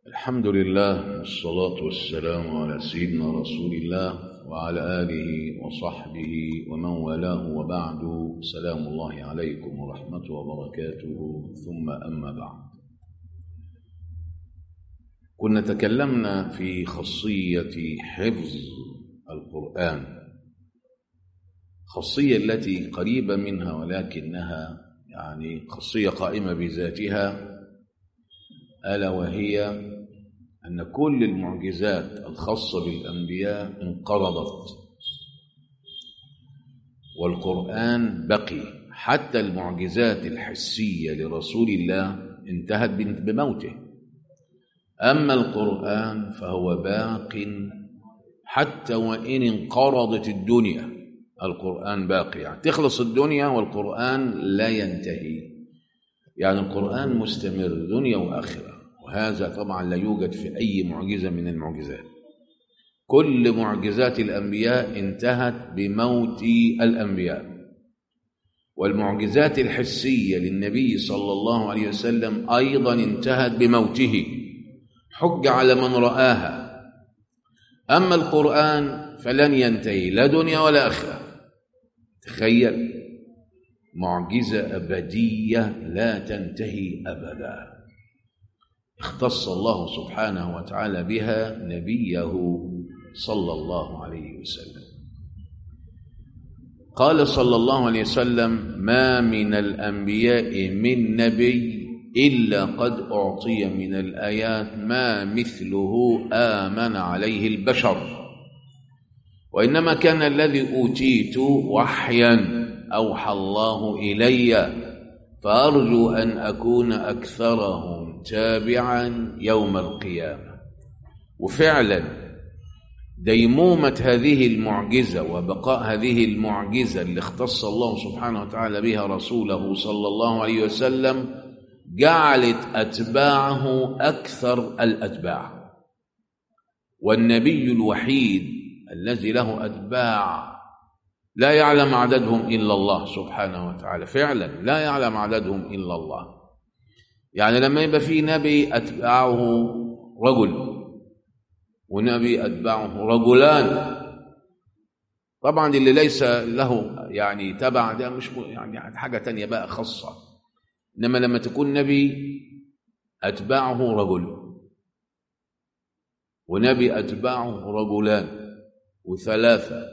الحمد لله والصلاة والسلام على سيدنا رسول الله وعلى آله وصحبه ومن والاه وبعد سلام الله عليكم ورحمته وبركاته ثم أما بعد كنا تكلمنا في خاصية حفظ القرآن خاصية التي قريبة منها ولكنها يعني خاصية قائمة بذاتها ألا وهي أن كل المعجزات الخاصة بالأنبياء انقرضت والقرآن بقي حتى المعجزات الحسية لرسول الله انتهت بموته أما القرآن فهو باق حتى وإن انقرضت الدنيا القرآن باقي يعني تخلص الدنيا والقرآن لا ينتهي يعني القرآن مستمر دنيا وآخرة وهذا طبعا لا يوجد في أي معجزة من المعجزات كل معجزات الأنبياء انتهت بموت الأنبياء والمعجزات الحسية للنبي صلى الله عليه وسلم أيضا انتهت بموته حج على من رآها أما القرآن فلن ينتهي لا دنيا ولا آخرة تخيل معجزة أبدية لا تنتهي أبدا اختص الله سبحانه وتعالى بها نبيه صلى الله عليه وسلم قال صلى الله عليه وسلم ما من الأنبياء من نبي إلا قد أعطي من الآيات ما مثله آمن عليه البشر وإنما كان الذي أوتيت وحيا أوحى الله إلي فأرجو أن أكون أكثرهم تابعا يوم القيامة وفعلا ديمومة هذه المعجزة وبقاء هذه المعجزة اللي اختص الله سبحانه وتعالى بها رسوله صلى الله عليه وسلم جعلت أتباعه أكثر الأتباع والنبي الوحيد الذي له أتباع لا يعلم عددهم إلا الله سبحانه وتعالى فعلا لا يعلم عددهم إلا الله يعني لما يبقى في نبي أتباعه رجل ونبي أتباعه رجلان طبعا اللي ليس له يعني تبع ده مش يعني حاجة تانية بقى خاصة إنما لما تكون نبي أتباعه رجل ونبي أتباعه رجلان وثلاثة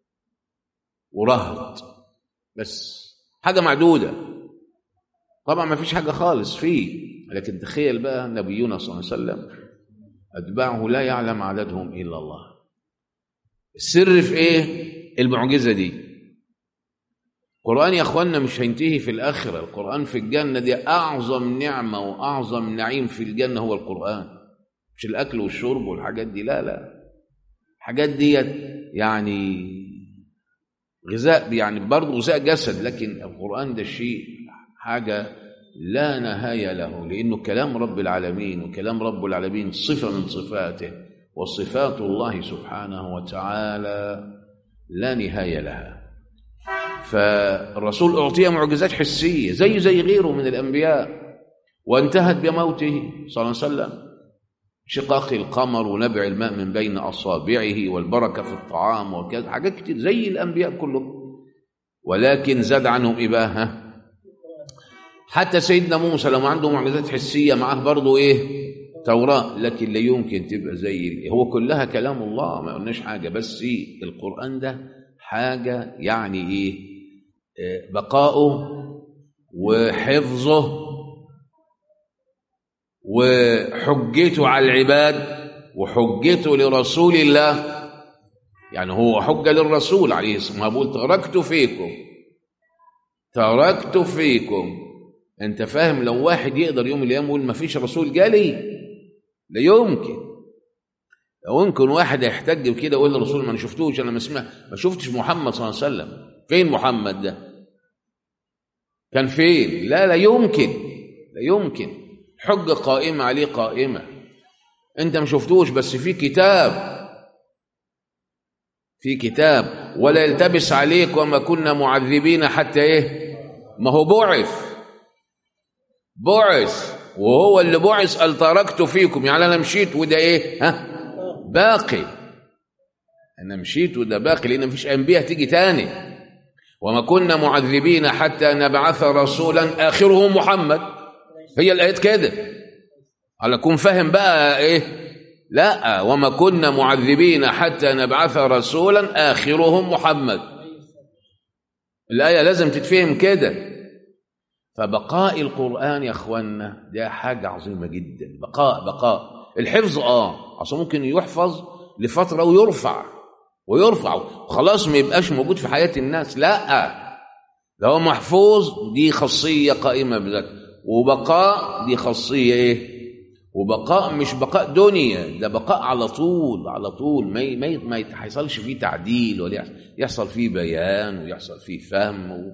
ورهط بس حاجة معدودة طبعا ما فيش حاجة خالص فيه لكن تخيل بقى نبينا صلى الله عليه وسلم أتباعه لا يعلم عددهم إلا الله السر في إيه المعجزة دي القرآن يا أخوانا مش هينتهي في الآخرة القرآن في الجنة دي أعظم نعمة وأعظم نعيم في الجنة هو القرآن مش الأكل والشرب والحاجات دي لا لا الحاجات دي يعني غذاء يعني برضه غذاء جسد لكن القرآن ده شيء حاجة لا نهاية له لأنه كلام رب العالمين وكلام رب العالمين صفة من صفاته وصفات الله سبحانه وتعالى لا نهاية لها فالرسول أعطي معجزات حسية زي زي غيره من الأنبياء وانتهت بموته صلى الله عليه وسلم شقاق القمر ونبع الماء من بين أصابعه والبركة في الطعام وكذا حاجات كتير زي الأنبياء كلهم ولكن زاد عنهم إباهة حتى سيدنا موسى لما عنده معجزات حسية معاه برضه إيه توراة لكن لا يمكن تبقى زي هو كلها كلام الله ما قلناش حاجة بس إيه القرآن ده حاجة يعني إيه بقاؤه وحفظه وحجته على العباد وحجته لرسول الله يعني هو حجة للرسول عليه الصلاة والسلام بقول تركت فيكم تركت فيكم انت فاهم لو واحد يقدر يوم الايام يقول ما فيش رسول جالي لا يمكن لو يمكن واحد يحتج بكده يقول للرسول ما انا شفتوش انا ما سمع ما شفتش محمد صلى الله عليه وسلم فين محمد ده كان فين لا لا يمكن لا يمكن حجة قائمة عليه قائمة انت ما شفتوش بس في كتاب في كتاب ولا يلتبس عليك وما كنا معذبين حتى ايه ما هو بعث بعث وهو اللي بعث قال تركت فيكم يعني انا مشيت وده ايه ها باقي انا مشيت وده باقي لان مفيش انبياء تيجي تاني وما كنا معذبين حتى نبعث رسولا اخره محمد هي الايات كده على كون فاهم بقى ايه لا وما كنا معذبين حتى نبعث رسولا اخرهم محمد الايه لازم تتفهم كده فبقاء القران يا اخوانا ده حاجه عظيمه جدا بقاء بقاء الحفظ اه اصل ممكن يحفظ لفتره ويرفع ويرفع خلاص ما يبقاش موجود في حياه الناس لا ده هو محفوظ دي خاصيه قائمه بذاته وبقاء دي خاصيه ايه وبقاء مش بقاء دنيا ده بقاء على طول على طول ما ما ما يحصلش فيه تعديل ولا يحصل, يحصل فيه بيان ويحصل فيه فهم و...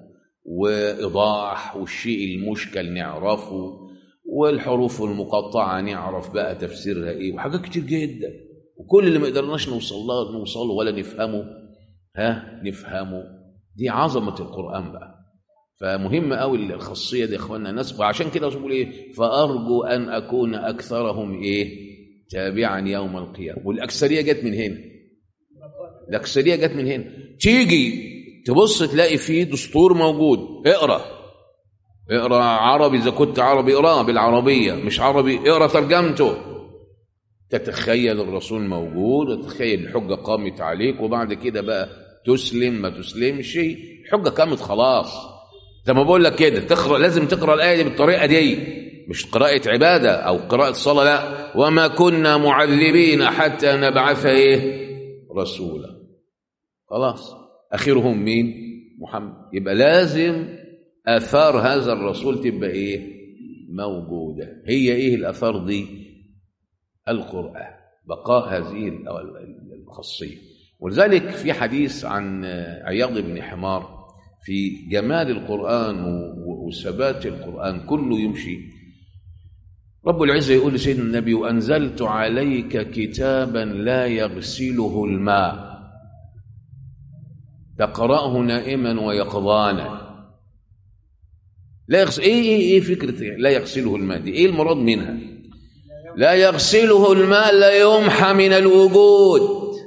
وايضاح والشيء المشكل نعرفه والحروف المقطعه نعرف بقى تفسيرها ايه وحاجات كتير جدا وكل اللي ما قدرناش نوصل له نوصله ولا نفهمه ها نفهمه دي عظمه القران بقى فمهم قوي الخاصيه دي يا اخوانا الناس عشان كده بقول ايه فارجو ان اكون اكثرهم ايه تابعا يوم القيامه والاكثريه جت من هنا الاكثريه جت من هنا تيجي تبص تلاقي فيه دستور موجود اقرا اقرا عربي اذا كنت عربي اقراه بالعربيه مش عربي اقرا ترجمته تتخيل الرسول موجود وتتخيل الحجه قامت عليك وبعد كده بقى تسلم ما تسلمش الحجه قامت خلاص زي ما بقول لك كده تقرا لازم تقرا الايه دي بالطريقه دي مش قراءه عباده او قراءه صلاه لا وما كنا معذبين حتى نبعث ايه رسولا خلاص اخرهم مين محمد يبقى لازم اثار هذا الرسول تبقى ايه موجوده هي ايه الاثار دي القران بقاء هذه الخاصيه ولذلك في حديث عن عياض بن حمار في جمال القرآن وثبات القرآن كله يمشي رب العزة يقول لسيدنا النبي وأنزلت عليك كتابا لا يغسله الماء تقرأه نائما ويقظانا لا يغسل ايه ايه ايه فكرة لا يغسله الماء دي ايه المراد منها لا يغسله الماء لا يمحى من الوجود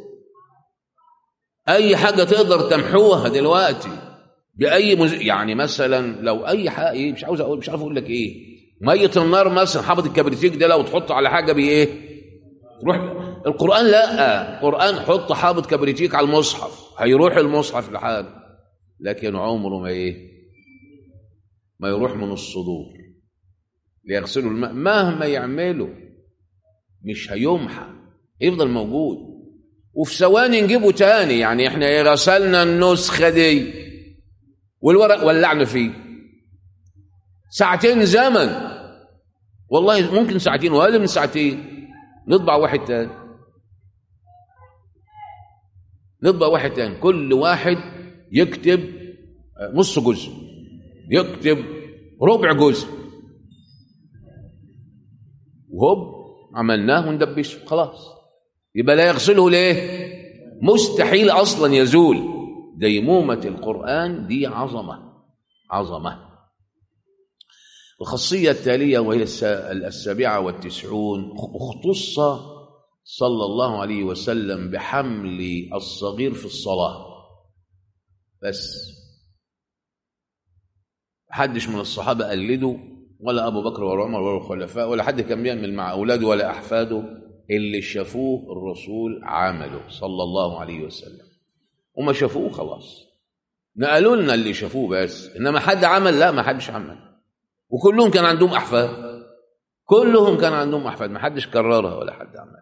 اي حاجة تقدر تمحوها دلوقتي باي مز... يعني مثلا لو اي حاجه ايه مش عاوز اقول مش عارف اقول لك ايه ميه النار مثلا حبط الكبريتيك ده لو تحطه على حاجه بايه تروح القران لا القران حط حابط كبريتيك على المصحف هيروح المصحف لحاله لكن عمره ما ايه ما يروح من الصدور ليغسلوا الماء مهما يعملوا مش هيمحى يفضل موجود وفي ثواني نجيبه تاني يعني احنا غسلنا النسخه دي والورق ولعنا فيه ساعتين زمن والله ممكن ساعتين واقل من ساعتين نطبع واحد تاني نطبع واحد تاني كل واحد يكتب نص جزء يكتب ربع جزء وهوب عملناه وندبشه خلاص يبقى لا يغسله ليه مستحيل اصلا يزول ديمومة القرآن دي عظمة عظمة الخاصية التالية وهي السابعة والتسعون اختص صلى الله عليه وسلم بحمل الصغير في الصلاة بس حدش من الصحابة قلده ولا أبو بكر ولا عمر ولا الخلفاء ولا حد كان بيعمل مع أولاده ولا أحفاده اللي شافوه الرسول عمله صلى الله عليه وسلم وما شافوه خلاص نقلوا لنا اللي شافوه بس انما حد عمل لا ما حدش عمل وكلهم كان عندهم احفاد كلهم كان عندهم احفاد ما حدش كررها ولا حد عمل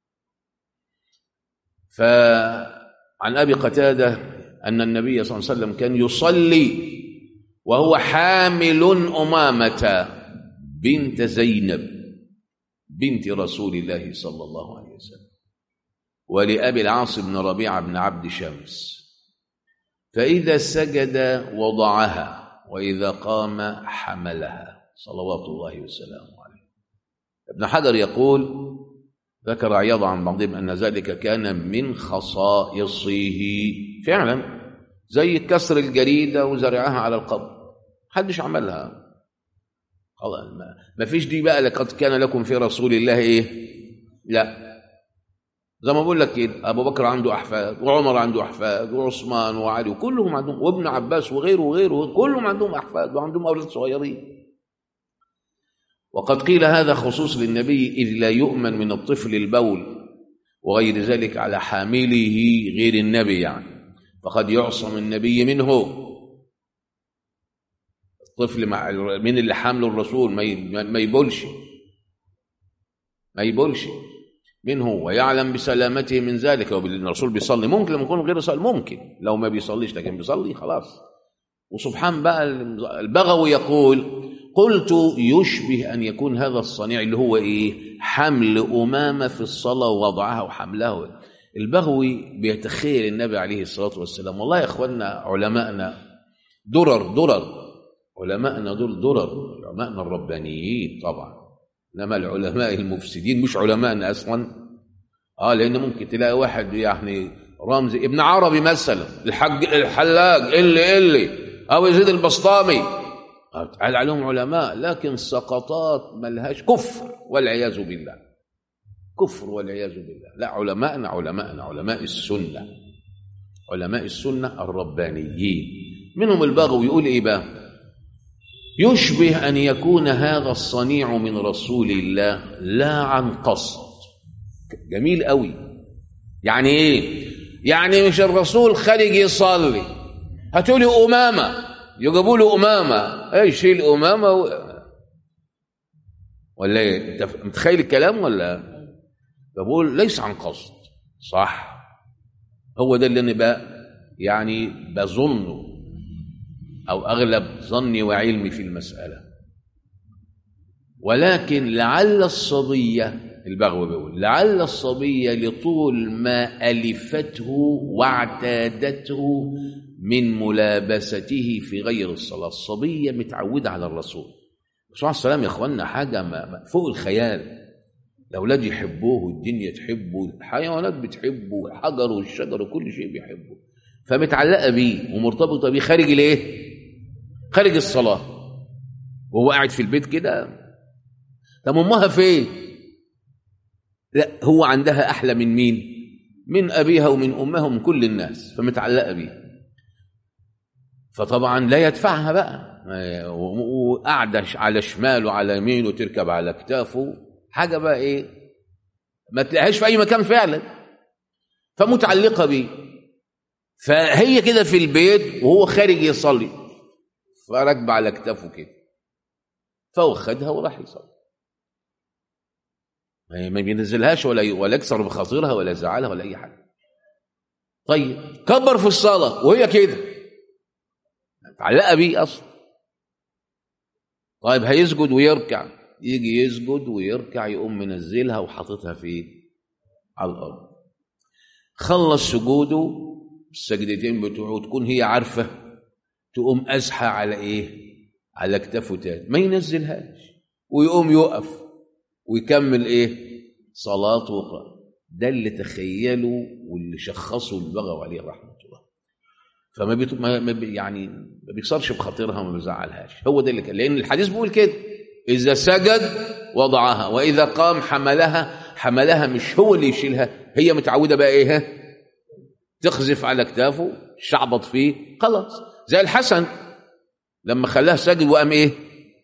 فعن ابي قتاده ان النبي صلى الله عليه وسلم كان يصلي وهو حامل امامه بنت زينب بنت رسول الله صلى الله عليه وسلم ولأبي العاص بن ربيعة بن عبد شمس فإذا سجد وضعها وإذا قام حملها صلوات الله وسلامه عليه ابن حجر يقول ذكر عياض عن بعضهم أن ذلك كان من خصائصه فعلا زي كسر الجريدة وزرعها على القبر محدش عملها خلاص ما- ما فيش دي بقى لقد كان لكم في رسول الله ايه لا زي ما بقول لك كده ابو بكر عنده احفاد وعمر عنده احفاد وعثمان وعلي وكلهم عندهم وابن عباس وغيره وغيره كلهم عندهم احفاد وعندهم اولاد صغيرين وقد قيل هذا خصوص للنبي اذ لا يؤمن من الطفل البول وغير ذلك على حامله غير النبي يعني فقد يعصم النبي منه الطفل مع من اللي حامله الرسول ما ي- ما يبولش ما يبولش منه ويعلم بسلامته من ذلك لو الرسول بيصلي ممكن لما يكون غير يصلي ممكن لو ما بيصليش لكن بيصلي خلاص وسبحان بقى البغوي يقول قلت يشبه ان يكون هذا الصنيع اللي هو ايه حمل امامه في الصلاه ووضعها وحملها البغوي بيتخيل النبي عليه الصلاه والسلام والله يا اخواننا علماءنا درر درر علماءنا دول درر علماءنا الربانيين طبعا انما العلماء المفسدين مش علماءنا اصلا اه لان ممكن تلاقي واحد يعني رمزي ابن عربي مثلا الحج الحلاج اللي اللي او يزيد البسطامي آه، قال عليهم علماء لكن سقطات ملهاش كفر والعياذ بالله كفر والعياذ بالله لا علماءنا علماءنا علماء السنه علماء السنه الربانيين منهم البغوي يقول ايه بقى يشبه ان يكون هذا الصنيع من رسول الله لا عن قصد جميل قوي يعني ايه يعني مش الرسول خارج يصلي هاتولي امامه يجيبوا له امامه ايه شيل امامه و... ولا ايه انت متخيل الكلام ولا بقول ليس عن قصد صح هو ده اللي انا بقى يعني بظنه او اغلب ظني وعلمي في المساله ولكن لعل الصبيه البغوي بيقول لعل الصبيه لطول ما الفته واعتادته من ملابسته في غير الصلاه الصبيه متعوده على الرسول الرسول عليه السلام يا اخوانا حاجه ما ما- فوق الخيال الاولاد يحبوه والدنيا تحبه الحيوانات بتحبه والحجر والشجر وكل شيء بيحبه فمتعلقه بيه ومرتبطه بيه خارج الايه خارج الصلاه وهو قاعد في البيت كده طب امها فين لا هو عندها احلى من مين من ابيها ومن امها ومن كل الناس فمتعلقه بيه فطبعا لا يدفعها بقى و- وقاعده على شماله وعلى يمينه تركب على اكتافه حاجه بقى ايه ما تلاقيهاش في اي مكان فعلا فمتعلقه بيه فهي كده في البيت وهو خارج يصلي فركب على اكتافه كده فهو خدها وراح يصلي ما ما بينزلهاش ولا ولا يكسر بخاطرها ولا يزعلها ولا اي حاجه طيب كبر في الصلاه وهي كده متعلقه بيه اصلا طيب هيسجد ويركع يجي يسجد ويركع يقوم منزلها وحاططها في على الارض خلص سجوده السجدتين بتوعه تكون هي عارفه تقوم ازحى على ايه على كتافه تاني ما ينزلهاش ويقوم يقف ويكمل ايه صلاته وقراءة ده اللي تخيله واللي شخصه البغوي عليه رحمه الله فما بيط... ما ما بي... يعني ما بيكسرش بخاطرها وما بيزعلهاش هو ده اللي كان لان الحديث بيقول كده اذا سجد وضعها واذا قام حملها حملها مش هو اللي يشيلها هي متعوده بقى ايه ها؟ تخزف على كتافه شعبط فيه خلاص زي الحسن لما خلاها ساجد وقام ايه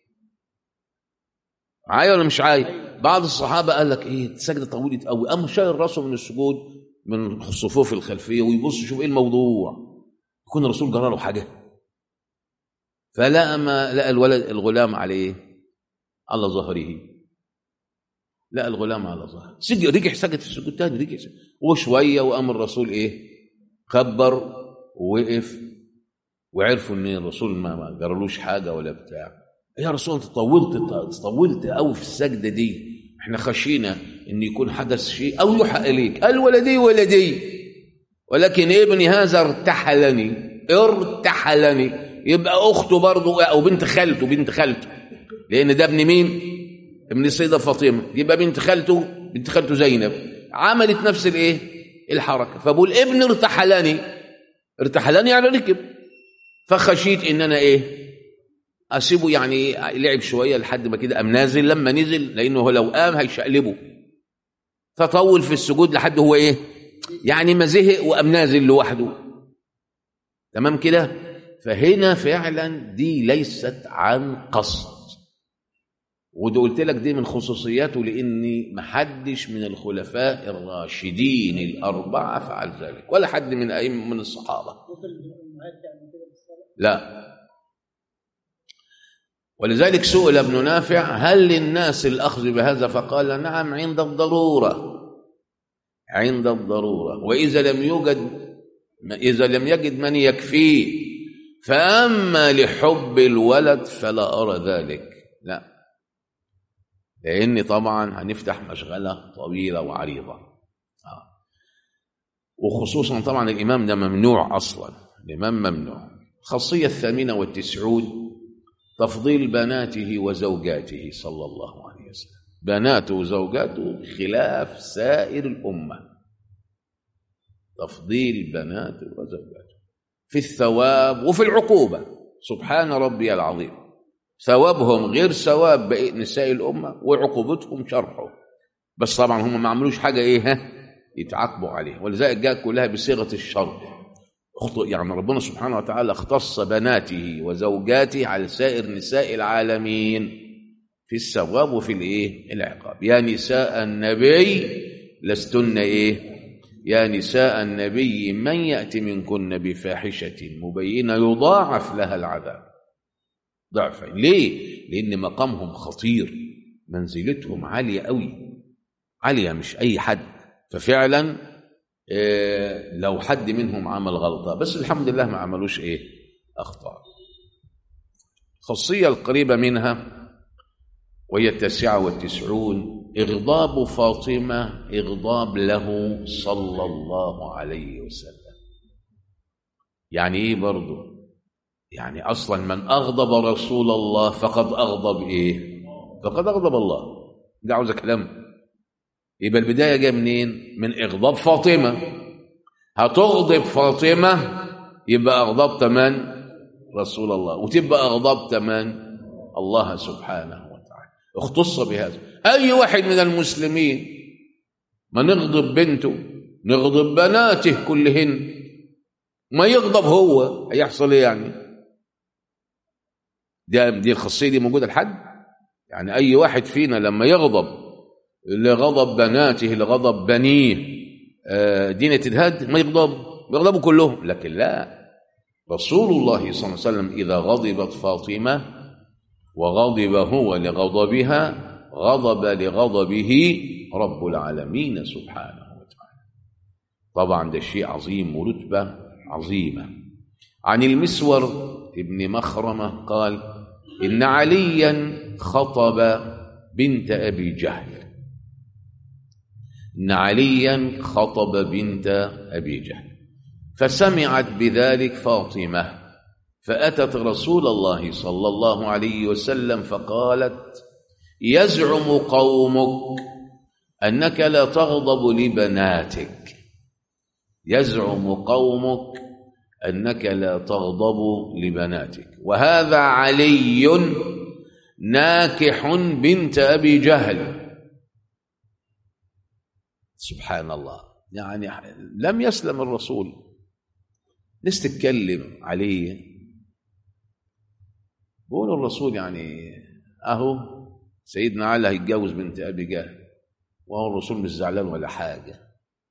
معايا ولا مش عايا بعض الصحابه قال لك ايه السجده طويله قوي قام شايل راسه من السجود من الصفوف الخلفيه ويبص يشوف ايه الموضوع يكون الرسول جرى له حاجه فلقى ما لقى الولد الغلام عليه على ظهره لقى الغلام على ظهره سجد رجع سجد في السجود تاني رجع سجد. وشويه وقام الرسول ايه كبر ووقف وعرفوا ان الرسول ما ما جرالوش حاجه ولا بتاع يا رسول انت طولت طولت قوي في السجده دي احنا خشينا ان يكون حدث شيء او يوحى اليك قال ولدي ولدي ولكن ابني هذا ارتحلني ارتحلني يبقى اخته برضه او بنت خالته بنت خالته لان ده ابن مين ابن السيده فاطمه يبقى بنت خالته بنت خالته زينب عملت نفس الايه الحركه فبقول ابن ارتحلني ارتحلني يعني ركب فخشيت ان انا ايه اسيبه يعني لعب شويه لحد ما كده قام نازل لما نزل لانه هو لو قام هيشقلبه فطول في السجود لحد هو ايه يعني ما زهق وقام نازل لوحده تمام كده فهنا فعلا دي ليست عن قصد وده قلت لك دي من خصوصياته لاني محدش من الخلفاء الراشدين الاربعه فعل ذلك ولا حد من ائمه من الصحابه لا ولذلك سئل ابن نافع هل للناس الاخذ بهذا فقال نعم عند الضروره عند الضروره واذا لم يوجد اذا لم يجد من يكفيه فاما لحب الولد فلا ارى ذلك لا لان طبعا هنفتح مشغله طويله وعريضه آه. وخصوصا طبعا الامام ده ممنوع اصلا الامام ممنوع الخاصيه الثامنه والتسعون تفضيل بناته وزوجاته صلى الله عليه وسلم بناته وزوجاته خلاف سائر الامه تفضيل بناته وزوجاته في الثواب وفي العقوبه سبحان ربي العظيم ثوابهم غير ثواب باقي نساء الامه وعقوبتهم شرحه بس طبعا هم ما عملوش حاجه ايه ها يتعاقبوا عليها ولذلك جاء كلها بصيغه الشرط يعني ربنا سبحانه وتعالى اختص بناته وزوجاته على سائر نساء العالمين في الثواب وفي الايه العقاب يا نساء النبي لستن ايه يا نساء النبي من يأتي منكن بفاحشة مبينة يضاعف لها العذاب ضعفين ليه؟ لأن مقامهم خطير منزلتهم عالية قوي عالية مش أي حد ففعلا إيه لو حد منهم عمل غلطة بس الحمد لله ما عملوش إيه أخطاء الخاصية القريبة منها وهي التاسعة والتسعون إغضاب فاطمة إغضاب له صلى الله عليه وسلم يعني إيه برضه يعني أصلا من أغضب رسول الله فقد أغضب إيه فقد أغضب الله ده عاوز كلام يبقى البداية جايه منين من إغضاب فاطمة هتغضب فاطمة يبقى أغضبت من رسول الله وتبقى أغضبت من الله سبحانه اختص بهذا أي واحد من المسلمين ما نغضب بنته نغضب بناته كلهن ما يغضب هو هيحصل ايه يعني دي دي الخاصيه دي موجوده لحد يعني اي واحد فينا لما يغضب لغضب بناته لغضب بنيه آه دينة تتهد ما يغضب يغضبوا كلهم لكن لا رسول الله صلى الله عليه وسلم اذا غضبت فاطمه وغضب هو لغضبها غضب لغضبه رب العالمين سبحانه وتعالى طبعا ده شيء عظيم ورتبة عظيمة عن المسور ابن مخرمة قال إن عليا خطب بنت أبي جهل إن عليا خطب بنت أبي جهل فسمعت بذلك فاطمة فأتت رسول الله صلى الله عليه وسلم فقالت يزعم قومك أنك لا تغضب لبناتك يزعم قومك أنك لا تغضب لبناتك وهذا علي ناكح بنت أبي جهل سبحان الله يعني لم يسلم الرسول لست تتكلم عليه بقول الرسول يعني اهو سيدنا علي هيتجوز بنت ابي جهل وهو الرسول مش زعلان ولا حاجه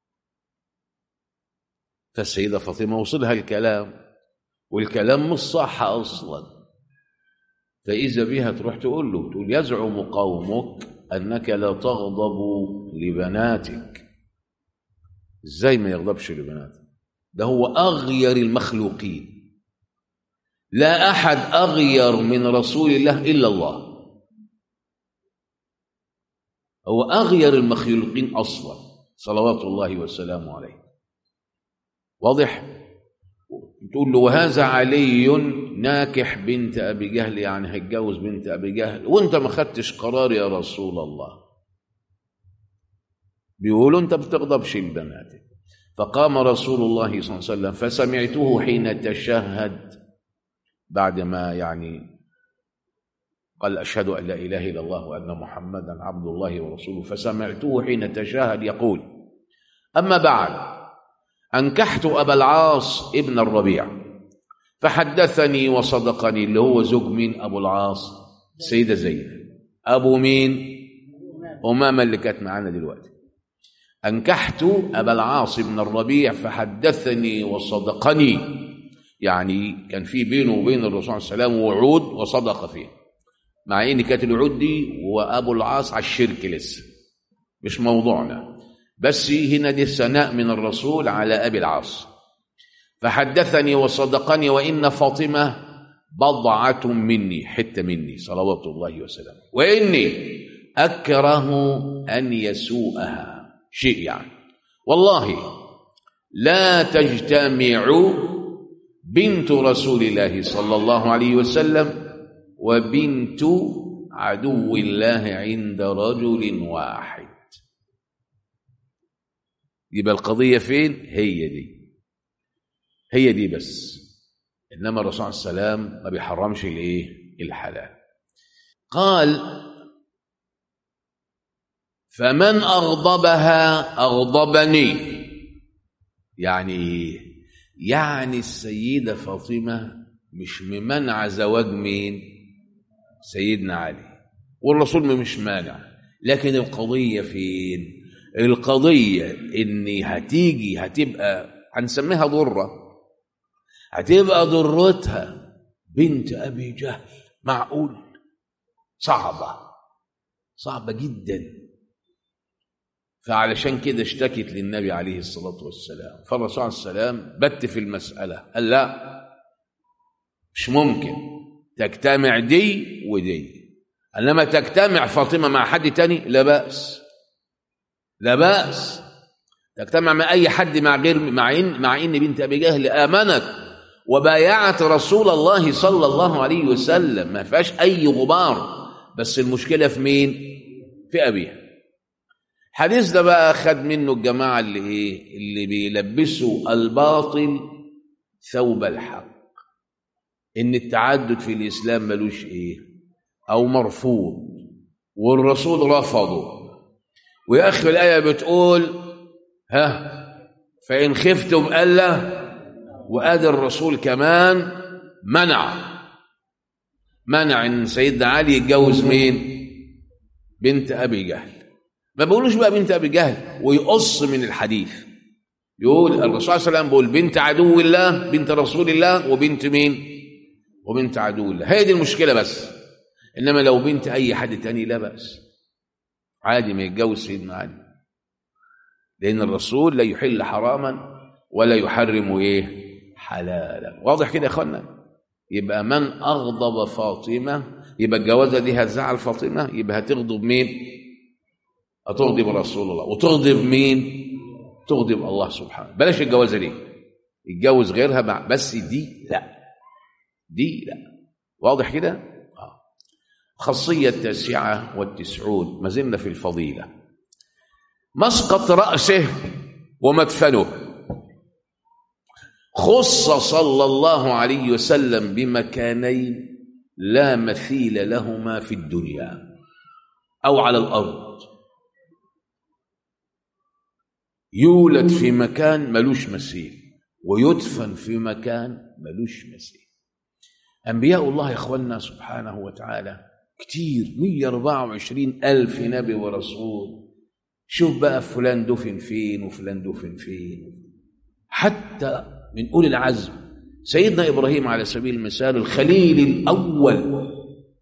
فالسيده فاطمه وصلها الكلام والكلام مش صح اصلا فاذا بها تروح تقول له تقول يزعم قومك انك لا تغضب لبناتك ازاي ما يغضبش لبناتك ده هو اغير المخلوقين لا احد اغير من رسول الله الا الله هو اغير المخلوقين اصلا صلوات الله وسلامه عليه واضح تقول له وهذا علي ناكح بنت ابي جهل يعني هيتجوز بنت ابي جهل وانت ما خدتش قرار يا رسول الله بيقولوا انت بتغضبش لبناتك فقام رسول الله صلى الله عليه وسلم فسمعته حين تشهد بعد ما يعني قال أشهد أن لا إله إلا الله وأن محمدا عبد الله ورسوله فسمعته حين تشاهد يقول أما بعد أنكحت أبا العاص ابن الربيع فحدثني وصدقني اللي هو زوج مين أبو العاص سيدة زينب أبو مين أمامة اللي كانت معانا دلوقتي أنكحت أبا العاص بن الربيع فحدثني وصدقني يعني كان في بينه وبين الرسول صلى الله عليه وسلم وعود وصدق فيه مع ان كانت الوعود دي وابو العاص على الشرك لسه مش موضوعنا بس هنا دي ثناء من الرسول على ابي العاص فحدثني وصدقني وان فاطمه بضعه مني حته مني صلوات الله وسلامه واني اكره ان يسوءها شيء يعني والله لا تجتمع بنت رسول الله صلى الله عليه وسلم وبنت عدو الله عند رجل واحد يبقى القضية فين هي دي هي دي بس إنما الرسول صلى الله عليه وسلم ما بيحرمش الإيه الحلال قال فمن أغضبها أغضبني يعني يعني السيدة فاطمة مش ممنع زواج مين سيدنا علي والرسول مش مانع لكن القضية فين القضية إن هتيجي هتبقى هنسميها ضرة هتبقى ضرتها بنت أبي جهل معقول صعبة صعبة جدا فعلشان كده اشتكت للنبي عليه الصلاة والسلام فالرسول عليه السلام بت في المسألة قال لا مش ممكن تجتمع دي ودي انما تجتمع فاطمه مع حد تاني لا باس لا باس تجتمع مع اي حد مع غير مع ان مع ان بنت ابي جهل امنت وبايعت رسول الله صلى الله عليه وسلم ما فيهاش اي غبار بس المشكله في مين في ابيها الحديث ده بقى خد منه الجماعه اللي ايه اللي بيلبسوا الباطل ثوب الحق ان التعدد في الاسلام ملوش ايه او مرفوض والرسول رفضه ويا اخي الايه بتقول ها فان خفتم الا وادي الرسول كمان منع منع ان سيدنا علي يتجوز مين بنت ابي جهل ما بيقولوش بقى بنت ابي جهل ويقص من الحديث يقول الرسول صلى الله عليه وسلم بيقول بنت عدو الله بنت رسول الله وبنت مين وبنت عدو الله هي دي المشكله بس انما لو بنت اي حد تاني لا باس عادي ما يتجوز سيدنا علي لان الرسول لا يحل حراما ولا يحرم ايه حلالا واضح كده يا اخوانا يبقى من اغضب فاطمه يبقى الجوازه دي هتزعل فاطمه يبقى هتغضب مين هتغضب رسول الله وتغضب مين تغضب الله سبحانه بلاش الجوازه دي يتجوز غيرها مع بس دي لا دي لا واضح كده آه. خاصية التاسعة والتسعون ما زلنا في الفضيلة مسقط رأسه ومدفنه خص صلى الله عليه وسلم بمكانين لا مثيل لهما في الدنيا أو على الأرض يولد في مكان ملوش مثيل ويدفن في مكان ملوش مثيل أنبياء الله يا إخواننا سبحانه وتعالى كتير 124 ألف نبي ورسول شوف بقى فلان دفن فين وفلان دفن فين حتى من أولي العزم سيدنا إبراهيم على سبيل المثال الخليل الأول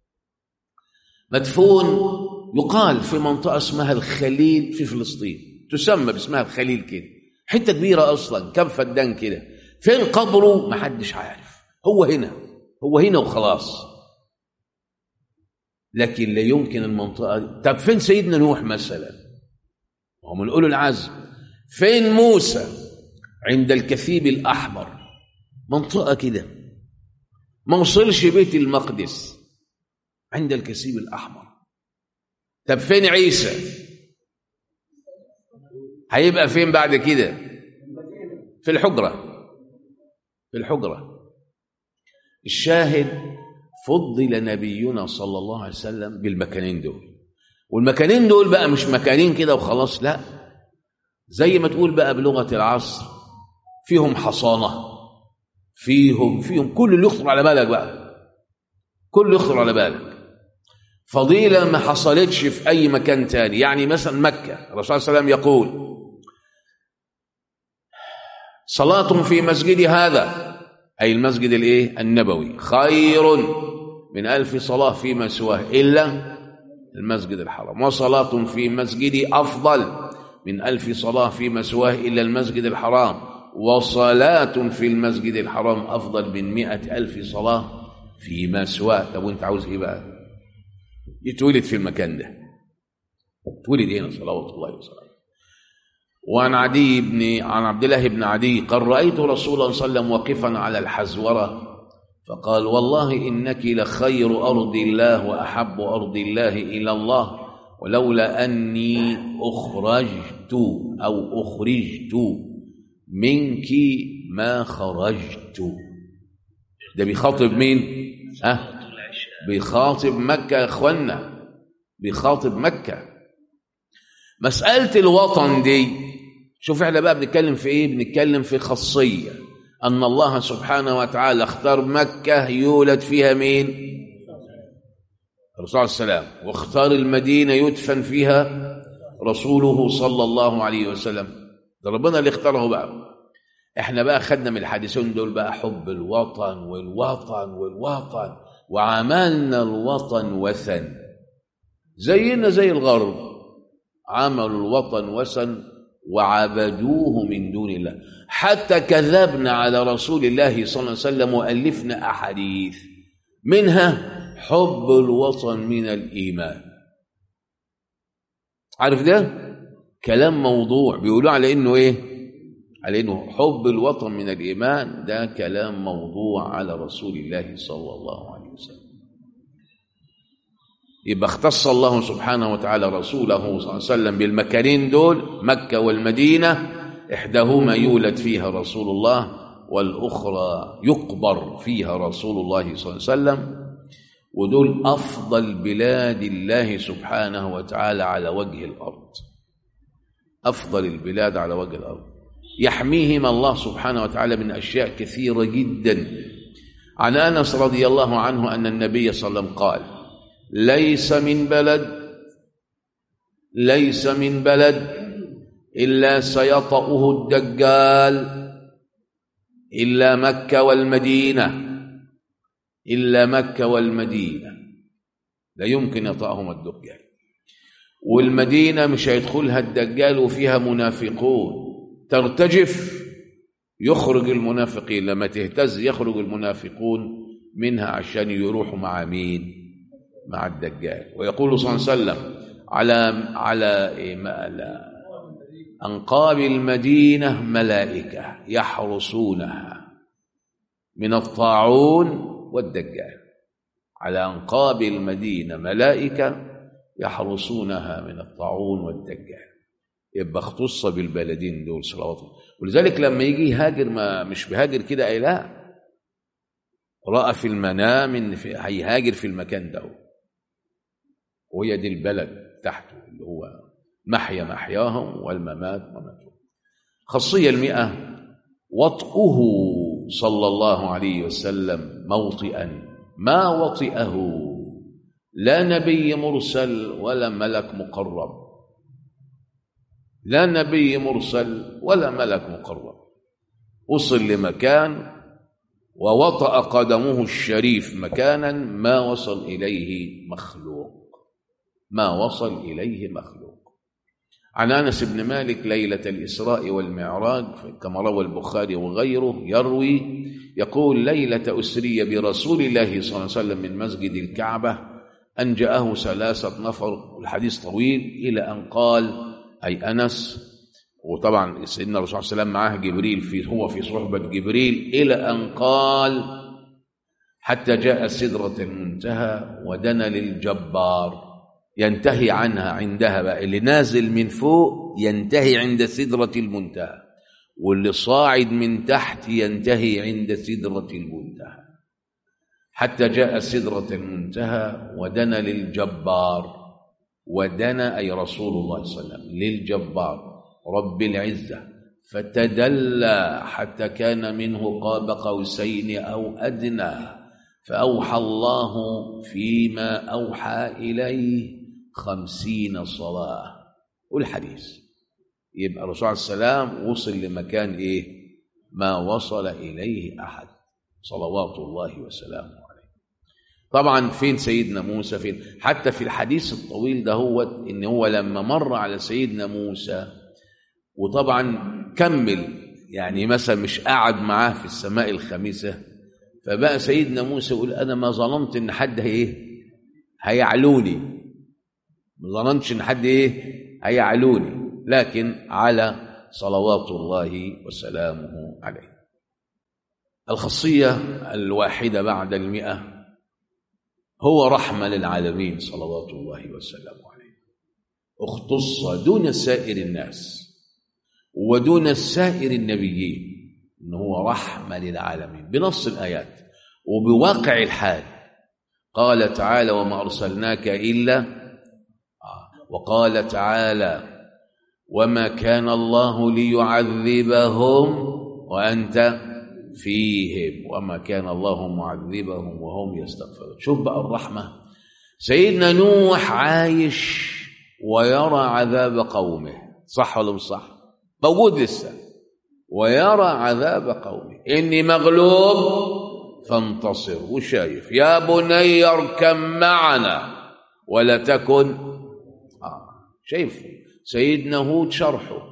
مدفون يقال في منطقة اسمها الخليل في فلسطين تسمى باسمها الخليل كده حتة كبيرة أصلا كم فدان كده فين قبره محدش عارف هو هنا هو هنا وخلاص لكن لا يمكن المنطقة طب فين سيدنا نوح مثلا هو من أولو العزم فين موسى عند الكثيب الأحمر منطقة كده ما وصلش بيت المقدس عند الكثيب الأحمر طب فين عيسى هيبقى فين بعد كده في الحجرة في الحجرة الشاهد فضل نبينا صلى الله عليه وسلم بالمكانين دول والمكانين دول بقى مش مكانين كده وخلاص لا زي ما تقول بقى بلغة العصر فيهم حصانة فيهم فيهم كل اللي يخطر على بالك بقى كل اللي يخطر على بالك فضيلة ما حصلتش في أي مكان تاني يعني مثلا مكة الرسول صلى الله عليه وسلم يقول صلاة في مسجد هذا أي المسجد الإيه النبوي خير من ألف صلاة فيما سواه إلا المسجد الحرام وصلاة في مسجدي أفضل من ألف صلاة فيما سواه إلا المسجد الحرام وصلاة في المسجد الحرام أفضل من مئة ألف صلاة فيما سواه طب وانت عاوز ايه بقى يتولد في المكان ده تولد هنا صلوات الله وسلامه وعن عدي بن عن عبد الله بن عدي قال رأيت رسول الله صلى الله عليه وسلم واقفا على الحزورة فقال والله إنك لخير أرض الله وأحب أرض الله إلى الله ولولا أني أخرجت أو أخرجت منك ما خرجت ده بيخاطب مين؟ أه بيخاطب مكة يا إخوانا بيخاطب مكة مسألة الوطن دي شوف احنا بقى بنتكلم في ايه بنتكلم في خاصية أن الله سبحانه وتعالى اختار مكة يولد فيها مين الرسول صلى الله عليه وسلم واختار المدينة يدفن فيها رسوله صلى الله عليه وسلم ده ربنا اللي اختاره بقى احنا بقى خدنا من الحديثين دول بقى حب الوطن والوطن والوطن وعملنا الوطن وثن زينا زي الغرب عملوا الوطن وثن وعبدوه من دون الله حتى كذبنا على رسول الله صلى الله عليه وسلم وألفنا أحاديث منها حب الوطن من الإيمان عارف ده كلام موضوع بيقولوا على إنه إيه على إنه حب الوطن من الإيمان ده كلام موضوع على رسول الله صلى الله عليه وسلم يبقى اختص الله سبحانه وتعالى رسوله صلى الله عليه وسلم بالمكانين دول مكة والمدينة إحداهما يولد فيها رسول الله والأخرى يقبر فيها رسول الله صلى الله عليه وسلم ودول أفضل بلاد الله سبحانه وتعالى على وجه الأرض أفضل البلاد على وجه الأرض يحميهم الله سبحانه وتعالى من أشياء كثيرة جدا عن أنس رضي الله عنه أن النبي صلى الله عليه وسلم قال ليس من بلد ليس من بلد إلا سيطأه الدجال إلا مكة والمدينة إلا مكة والمدينة لا يمكن يطأهم الدجال والمدينة مش هيدخلها الدجال وفيها منافقون ترتجف يخرج المنافقين لما تهتز يخرج المنافقون منها عشان يروحوا مع مين مع الدجال ويقول صلى الله عليه وسلم على على أنقاب المدينة ملائكة يحرسونها من الطاعون والدجال على أنقاب المدينة ملائكة يحرسونها من الطاعون والدجال يبقى اختص بالبلدين دول صلوات ولذلك لما يجي يهاجر ما مش بيهاجر كده اي لا رأى في المنام ان في هيهاجر في المكان ده وهي دي البلد تحته اللي هو محيا محياهم والممات مماتهم خاصية المئة وطئه صلى الله عليه وسلم موطئا ما وطئه لا نبي مرسل ولا ملك مقرب لا نبي مرسل ولا ملك مقرب وصل لمكان ووطأ قدمه الشريف مكانا ما وصل إليه مخلوق ما وصل إليه مخلوق عن أنس بن مالك ليلة الإسراء والمعراج كما روى البخاري وغيره يروي يقول ليلة أسري برسول الله صلى الله عليه وسلم من مسجد الكعبة أن جاءه ثلاثة نفر الحديث طويل إلى أن قال أي أنس وطبعا سيدنا الرسول صلى الله عليه وسلم معاه جبريل في هو في صحبة جبريل إلى أن قال حتى جاء سدرة المنتهى ودنا للجبار ينتهي عنها عندها بقى اللي نازل من فوق ينتهي عند سدرة المنتهى واللي صاعد من تحت ينتهي عند سدرة المنتهى حتى جاء سدرة المنتهى ودنا للجبار ودنا أي رسول الله صلى الله عليه وسلم للجبار رب العزة فتدلى حتى كان منه قاب قوسين أو أدنى فأوحى الله فيما أوحى إليه خمسين صلاة والحديث يبقى الرسول عليه السلام وصل لمكان إيه ما وصل إليه أحد صلوات الله وسلامه عليه طبعا فين سيدنا موسى فين حتى في الحديث الطويل ده هو إن هو لما مر على سيدنا موسى وطبعا كمل يعني مثلا مش قاعد معاه في السماء الخامسة فبقى سيدنا موسى يقول أنا ما ظننت إن حد إيه هيعلوني ما ظننتش إن حد إيه هيعلوني لكن على صلوات الله وسلامه عليه الخاصية الواحدة بعد المئة هو رحمة للعالمين صلوات الله وسلامه عليه اختص دون سائر الناس ودون سائر النبيين ان هو رحمه للعالمين بنص الايات وبواقع الحال قال تعالى وما ارسلناك الا وقال تعالى وما كان الله ليعذبهم وانت فيهم وما كان الله معذبهم وهم يستغفرون شوف بقى الرحمه سيدنا نوح عايش ويرى عذاب قومه صح ولا مش صح موجود لسه ويرى عذاب قومه إني مغلوب فانتصر وشايف يا بني اركب معنا ولا تكن آه. شايف سيدنا هود شرحه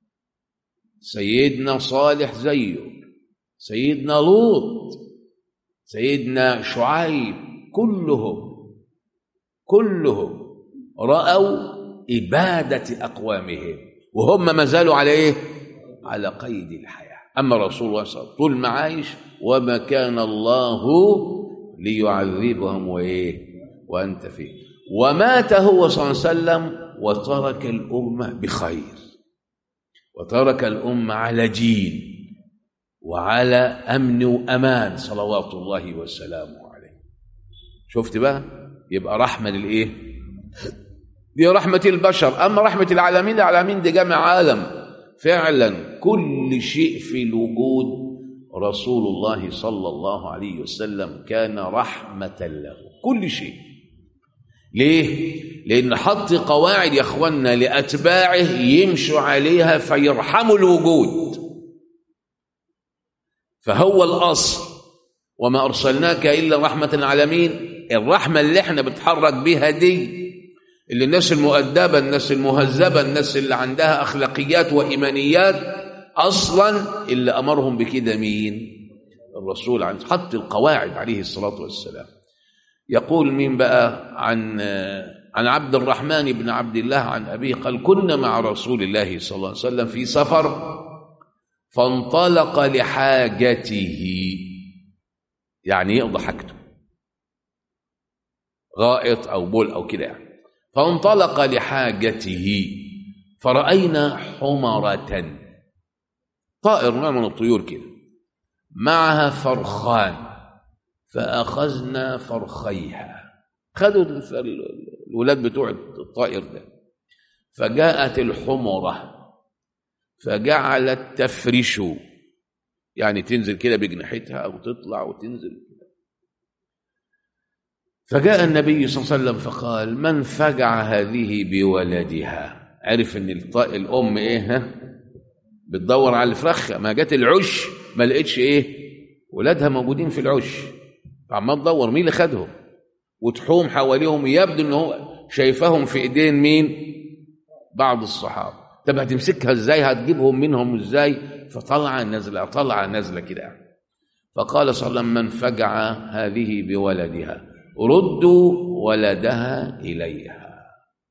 سيدنا صالح زيه سيدنا لوط سيدنا شعيب كلهم كلهم رأوا إبادة أقوامهم وهم ما زالوا على ايه على قيد الحياه اما رسول الله صلى الله عليه وسلم طول ما عايش وما كان الله ليعذبهم وايه وانت فيه ومات هو صلى الله عليه وسلم وترك الامه بخير وترك الامه على دين وعلى امن وامان صلوات الله وسلامه عليه شفت بقى يبقى رحمه للايه دي رحمة البشر أما رحمة العالمين العالمين دي جمع عالم فعلا كل شيء في الوجود رسول الله صلى الله عليه وسلم كان رحمة له كل شيء ليه؟ لأن حط قواعد يا أخوانا لأتباعه يمشوا عليها فيرحموا الوجود فهو الأصل وما أرسلناك إلا رحمة العالمين الرحمة اللي احنا بنتحرك بها دي اللي الناس المؤدبة الناس المهذبة الناس اللي عندها أخلاقيات وإيمانيات أصلا اللي أمرهم بكده مين الرسول عن حط القواعد عليه الصلاة والسلام يقول مين بقى عن عن عبد الرحمن بن عبد الله عن أبيه قال كنا مع رسول الله صلى الله عليه وسلم في سفر فانطلق لحاجته يعني يقضي حاجته غائط أو بول أو كده يعني فانطلق لحاجته فرأينا حمرة طائر نوع من الطيور كده معها فرخان فأخذنا فرخيها خدوا الولاد بتوع الطائر ده فجاءت الحمرة فجعلت تفرش يعني تنزل كده بجناحتها أو تطلع وتنزل فجاء النبي صلى الله عليه وسلم فقال من فجع هذه بولدها عرف ان الام ايه ها بتدور على الفرخه ما جت العش ما لقيتش ايه ولادها موجودين في العش فعمال تدور مين اللي خدهم وتحوم حواليهم يبدو ان هو شايفاهم في ايدين مين بعض الصحابه طب هتمسكها ازاي هتجيبهم منهم ازاي فطلع نازله طلع نازله كده فقال صلى الله عليه وسلم من فجع هذه بولدها ردوا ولدها إليها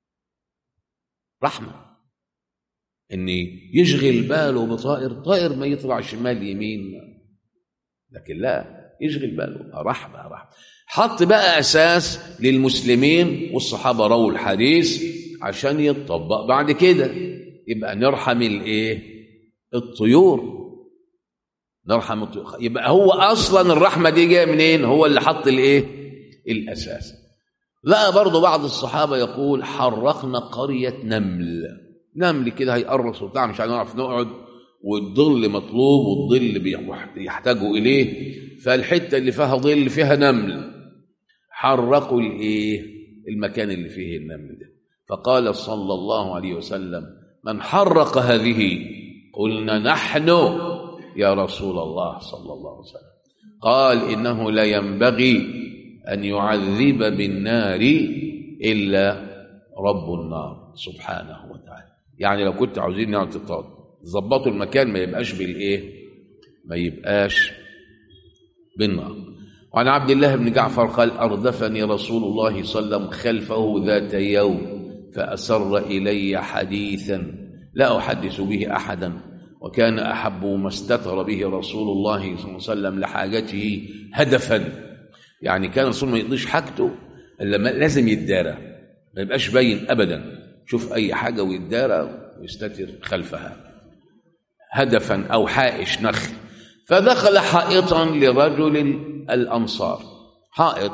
رحمة إن يشغل باله بطائر طائر ما يطلع شمال يمين لكن لا يشغل باله رحمة رحمة حط بقى أساس للمسلمين والصحابة رووا الحديث عشان يتطبق بعد كده يبقى نرحم الايه الطيور نرحم الطيور يبقى هو اصلا الرحمه دي جايه منين هو اللي حط الايه الاساس لا برضه بعض الصحابه يقول حرقنا قريه نمل نمل كده هيقرص وبتاع مش هنعرف نقعد والظل مطلوب والظل بيحتاجوا اليه فالحته اللي فيها ظل فيها نمل حرقوا الايه المكان اللي فيه النمل ده فقال صلى الله عليه وسلم من حرق هذه قلنا نحن يا رسول الله صلى الله عليه وسلم قال انه لا ينبغي ان يعذب بالنار الا رب النار سبحانه وتعالى يعني لو كنت عاوزين نقعد ظبطوا المكان ما يبقاش بالايه ما يبقاش بالنار وعن عبد الله بن جعفر قال اردفني رسول الله صلى الله عليه وسلم خلفه ذات يوم فاسر الي حديثا لا احدث به احدا وكان احب ما استتر به رسول الله صلى الله عليه وسلم لحاجته هدفا يعني كان الرسول ما يقضيش حاجته الا لازم يتدارى ما يبقاش باين ابدا شوف اي حاجه ويتدارى ويستتر خلفها هدفا او حائش نخل فدخل حائطا لرجل الانصار حائط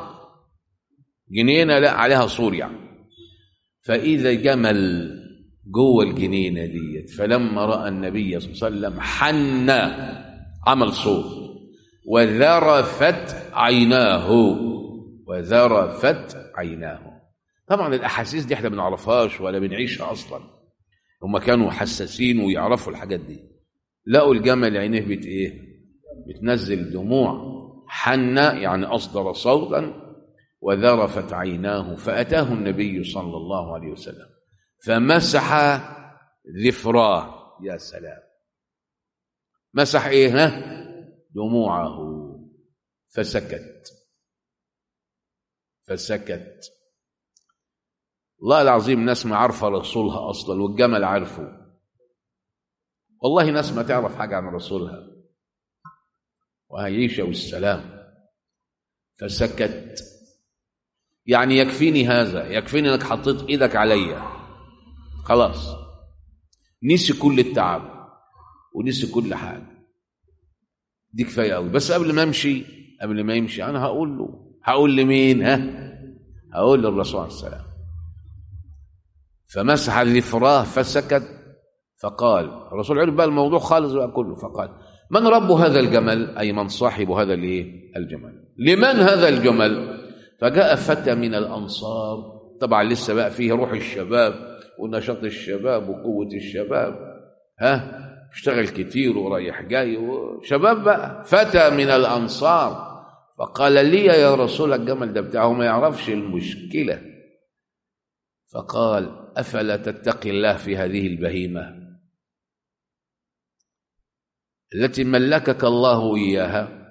جنينه لا عليها سور يعني فاذا جمل جوه الجنينه ديت فلما راى النبي صلى الله عليه وسلم حن عمل صوت وذرفت عيناه وذرفت عيناه طبعا الاحاسيس دي احنا ما بنعرفهاش ولا بنعيشها اصلا هم كانوا حساسين ويعرفوا الحاجات دي لقوا الجمل عينيه بت ايه بتنزل دموع حن يعني اصدر صوتا وذرفت عيناه فاتاه النبي صلى الله عليه وسلم فمسح ذفراه يا سلام مسح ايه ها دموعه فسكت فسكت الله العظيم ناس ما عارفه رسولها اصلا والجمل عارفه والله ناس ما تعرف حاجه عن رسولها وهيعيش والسلام فسكت يعني يكفيني هذا يكفيني انك حطيت ايدك عليا خلاص نسي كل التعب ونسي كل حاجه دي كفايه قوي بس قبل ما امشي قبل ما يمشي انا هقول له هقول لمين ها هقول للرسول عليه السلام فمسح ذفراه فسكت فقال الرسول عرف بقى الموضوع خالص بقى كله فقال من رب هذا الجمل اي من صاحب هذا الايه الجمل لمن هذا الجمل فجاء فتى من الانصار طبعا لسه بقى فيه روح الشباب ونشاط الشباب وقوه الشباب ها اشتغل كتير ورايح جاي وشباب بقى فتى من الانصار فقال لي يا رسول الجمل ده بتاعه ما يعرفش المشكله فقال افلا تتقي الله في هذه البهيمه التي ملكك الله اياها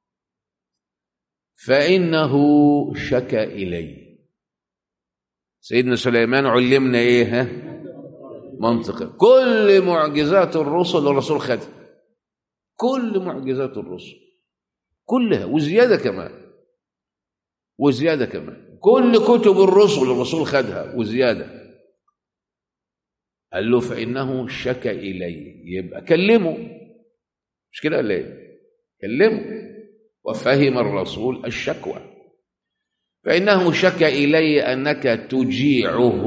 فانه شكا الي سيدنا سليمان علمنا ايه ها منطق كل معجزات الرسل الرسول خدها كل معجزات الرسل كلها وزياده كمان وزياده كمان كل كتب الرسل الرسول خدها وزياده قال له فانه شكا الي يبقى كلمه مش كده ولا ايه كلمه وفهم الرسول الشكوى فانه شكا الي انك تجيعه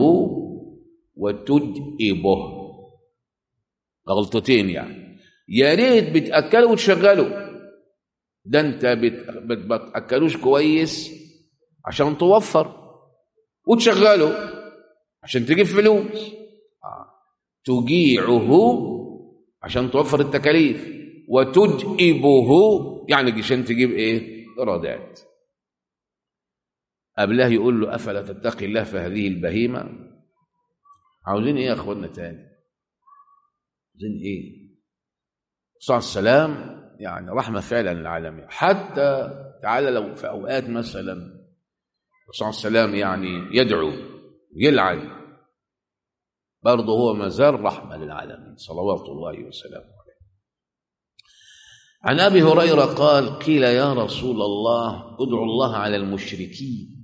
وتدئبه غلطتين يعني يا ريت بتاكله وتشغله ده انت بتاكلوش كويس عشان توفر وتشغله عشان تجيب فلوس آه. تجيعه عشان توفر التكاليف وتدئبه يعني عشان تجيب ايه ايرادات قبلها يقول له افلا تتقي الله في هذه البهيمه عاوزين ايه يا اخوانا تاني عاوزين ايه صلى السلام يعني رحمه فعلا للعالمين حتى تعالى لو في اوقات مثلا صلى السلام يعني يدعو يلعن برضه هو ما زال رحمه للعالمين صلوات الله وسلامه عليه عن ابي هريره قال قيل يا رسول الله ادعو الله على المشركين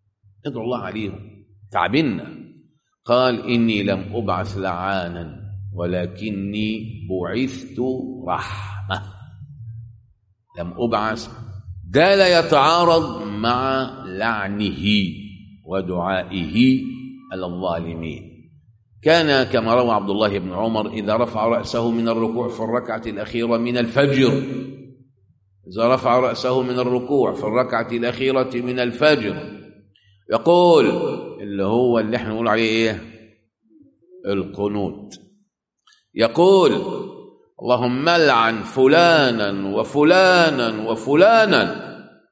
ادعو الله عليهم تعبنا قال إني لم أبعث لعانا ولكني بعثت رحمة لم أبعث ده لا يتعارض مع لعنه ودعائه على الظالمين كان كما روى عبد الله بن عمر إذا رفع رأسه من الركوع في الركعة الأخيرة من الفجر إذا رفع رأسه من الركوع في الركعة الأخيرة من الفجر يقول اللي هو اللي احنا نقول عليه ايه القنوت يقول اللهم لعن فلانا وفلانا وفلانا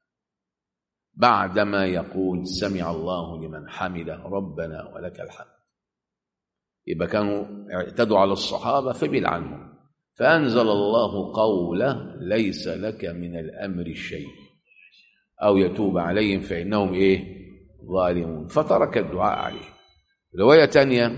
بعدما يقول سمع الله لمن حمده ربنا ولك الحمد يبقى كانوا اعتدوا على الصحابة فبيلعنهم فأنزل الله قوله ليس لك من الأمر شيء أو يتوب عليهم فإنهم إيه ظالمون فترك الدعاء عليه رواية تانية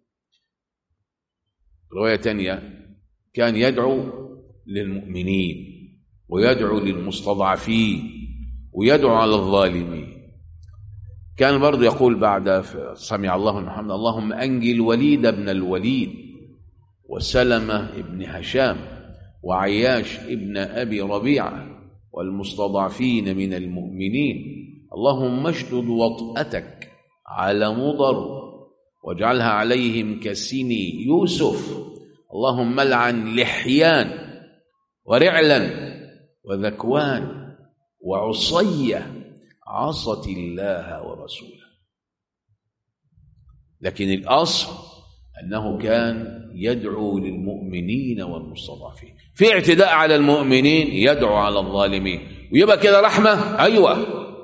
رواية تانية كان يدعو للمؤمنين ويدعو للمستضعفين ويدعو على الظالمين كان برضه يقول بعد سمع الله محمد اللهم أنجي الوليد بن الوليد وسلمة بن هشام وعياش ابن أبي ربيعة والمستضعفين من المؤمنين اللهم اشدد وطأتك على مضر واجعلها عليهم كسني يوسف اللهم لعن لحيان ورعلا وذكوان وعصية عصت الله ورسوله لكن الأصل أنه كان يدعو للمؤمنين والمستضعفين في اعتداء على المؤمنين يدعو على الظالمين ويبقى كده رحمة أيوة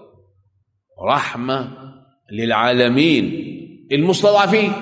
رحمة للعالمين المستضعفين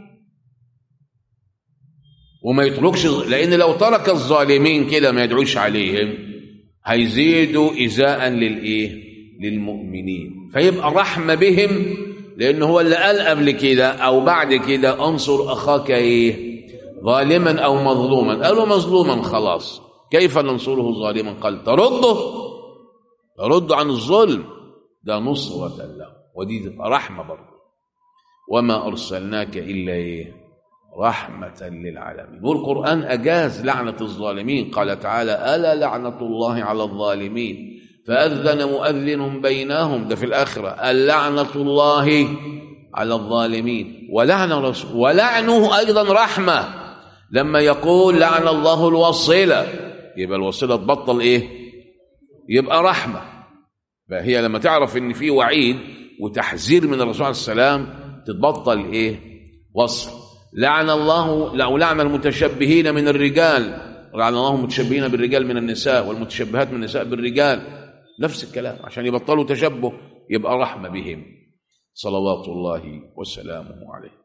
وما يتركش لأن لو ترك الظالمين كده ما يدعوش عليهم هيزيدوا إزاء للإيه للمؤمنين فيبقى رحمة بهم لأن هو اللي قال قبل كده أو بعد كده أنصر أخاك إيه ظالما أو مظلوما قالوا مظلوما خلاص كيف ننصره ظالما قال ترده ترد عن الظلم ده نصرة له ودي رحمة برضه وما أرسلناك إلا إيه رحمة للعالمين والقرآن أجاز لعنة الظالمين قال تعالى ألا لعنة الله على الظالمين فأذن مؤذن بينهم ده في الآخرة اللعنة الله على الظالمين ولعن رسول ولعنه أيضا رحمة لما يقول لعن الله الوصيلة يبقى الوصيلة تبطل إيه يبقى رحمة فهي لما تعرف إن في وعيد وتحذير من الرسول عليه السلام تتبطل إيه وصل لعن الله لو لعن المتشبهين من الرجال لعن الله المتشبهين بالرجال من النساء والمتشبهات من النساء بالرجال نفس الكلام عشان يبطلوا تشبه يبقى رحمة بهم صلوات الله وسلامه عليه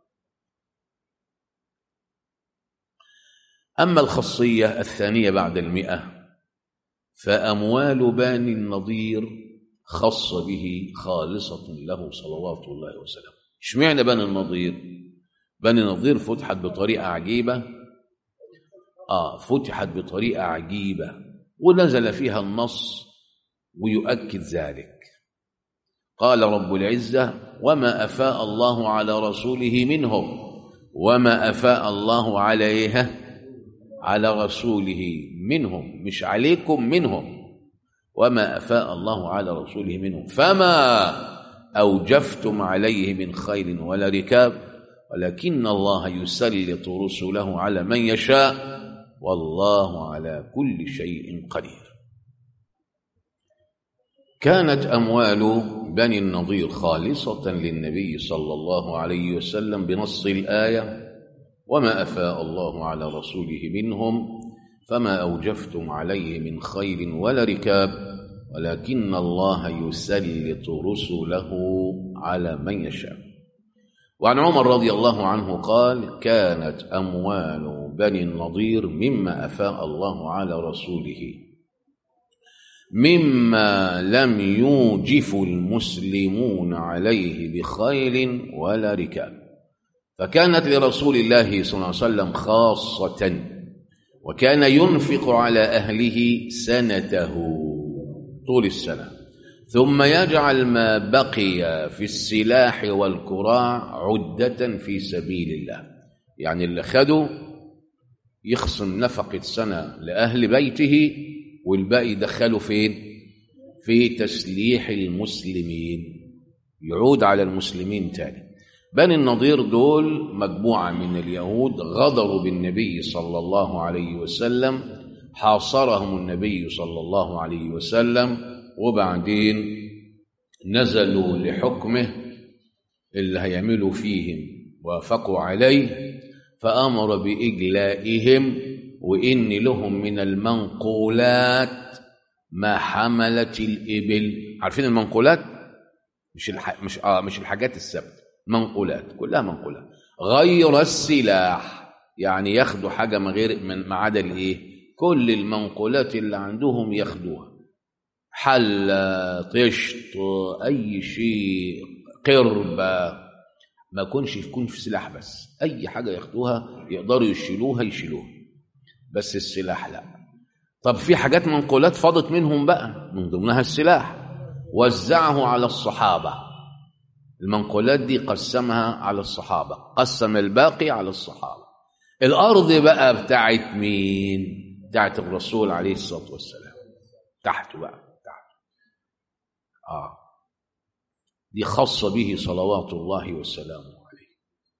أما الخاصية الثانية بعد المئة فأموال باني النضير خاصة به خالصة له صلوات الله وسلامه اشمعنى بني النضير بني النضير فتحت بطريقة عجيبة آه فتحت بطريقة عجيبة ونزل فيها النص ويؤكد ذلك قال رب العزة وما أفاء الله على رسوله منهم وما أفاء الله عليه على رسوله منهم مش عليكم منهم وما أفاء الله على رسوله منهم فما أوجفتم عليه من خير ولا ركاب ولكن الله يسلط رسله على من يشاء والله على كل شيء قدير كانت أموال بني النضير خالصة للنبي صلى الله عليه وسلم بنص الآية وما أفاء الله على رسوله منهم فما أوجفتم عليه من خير ولا ركاب ولكن الله يسلط رسله على من يشاء وعن عمر رضي الله عنه قال كانت أموال بني النضير مما أفاء الله على رسوله مما لم يوجف المسلمون عليه بخيل ولا ركاب فكانت لرسول الله صلى الله عليه وسلم خاصة وكان ينفق على أهله سنته طول السنة ثم يجعل ما بقي في السلاح والكراع عدة في سبيل الله يعني اللي خده يخصم نفقة سنة لأهل بيته والباقي يدخله فين في تسليح المسلمين يعود على المسلمين تاني بني النضير دول مجموعة من اليهود غدروا بالنبي صلى الله عليه وسلم حاصرهم النبي صلى الله عليه وسلم وبعدين نزلوا لحكمه اللي هيعملوا فيهم وافقوا عليه فأمر بإجلائهم وإن لهم من المنقولات ما حملت الإبل عارفين المنقولات مش الح... مش آه مش الحاجات السبت منقولات كلها منقولات غير السلاح يعني ياخدوا حاجة من غير من ما عدا الايه كل المنقولات اللي عندهم ياخدوها حلة طشت أي شيء قربة ما يكونش يكون في سلاح بس أي حاجة ياخدوها يقدروا يشيلوها يشيلوها بس السلاح لا طب في حاجات منقولات فاضت منهم بقى من ضمنها السلاح وزعه على الصحابة المنقولات دي قسمها على الصحابة قسم الباقي على الصحابة الأرض بقى بتاعت مين بتاعت الرسول عليه الصلاة والسلام تحته بقى تحته آه دي خاصة به صلوات الله وسلامه عليه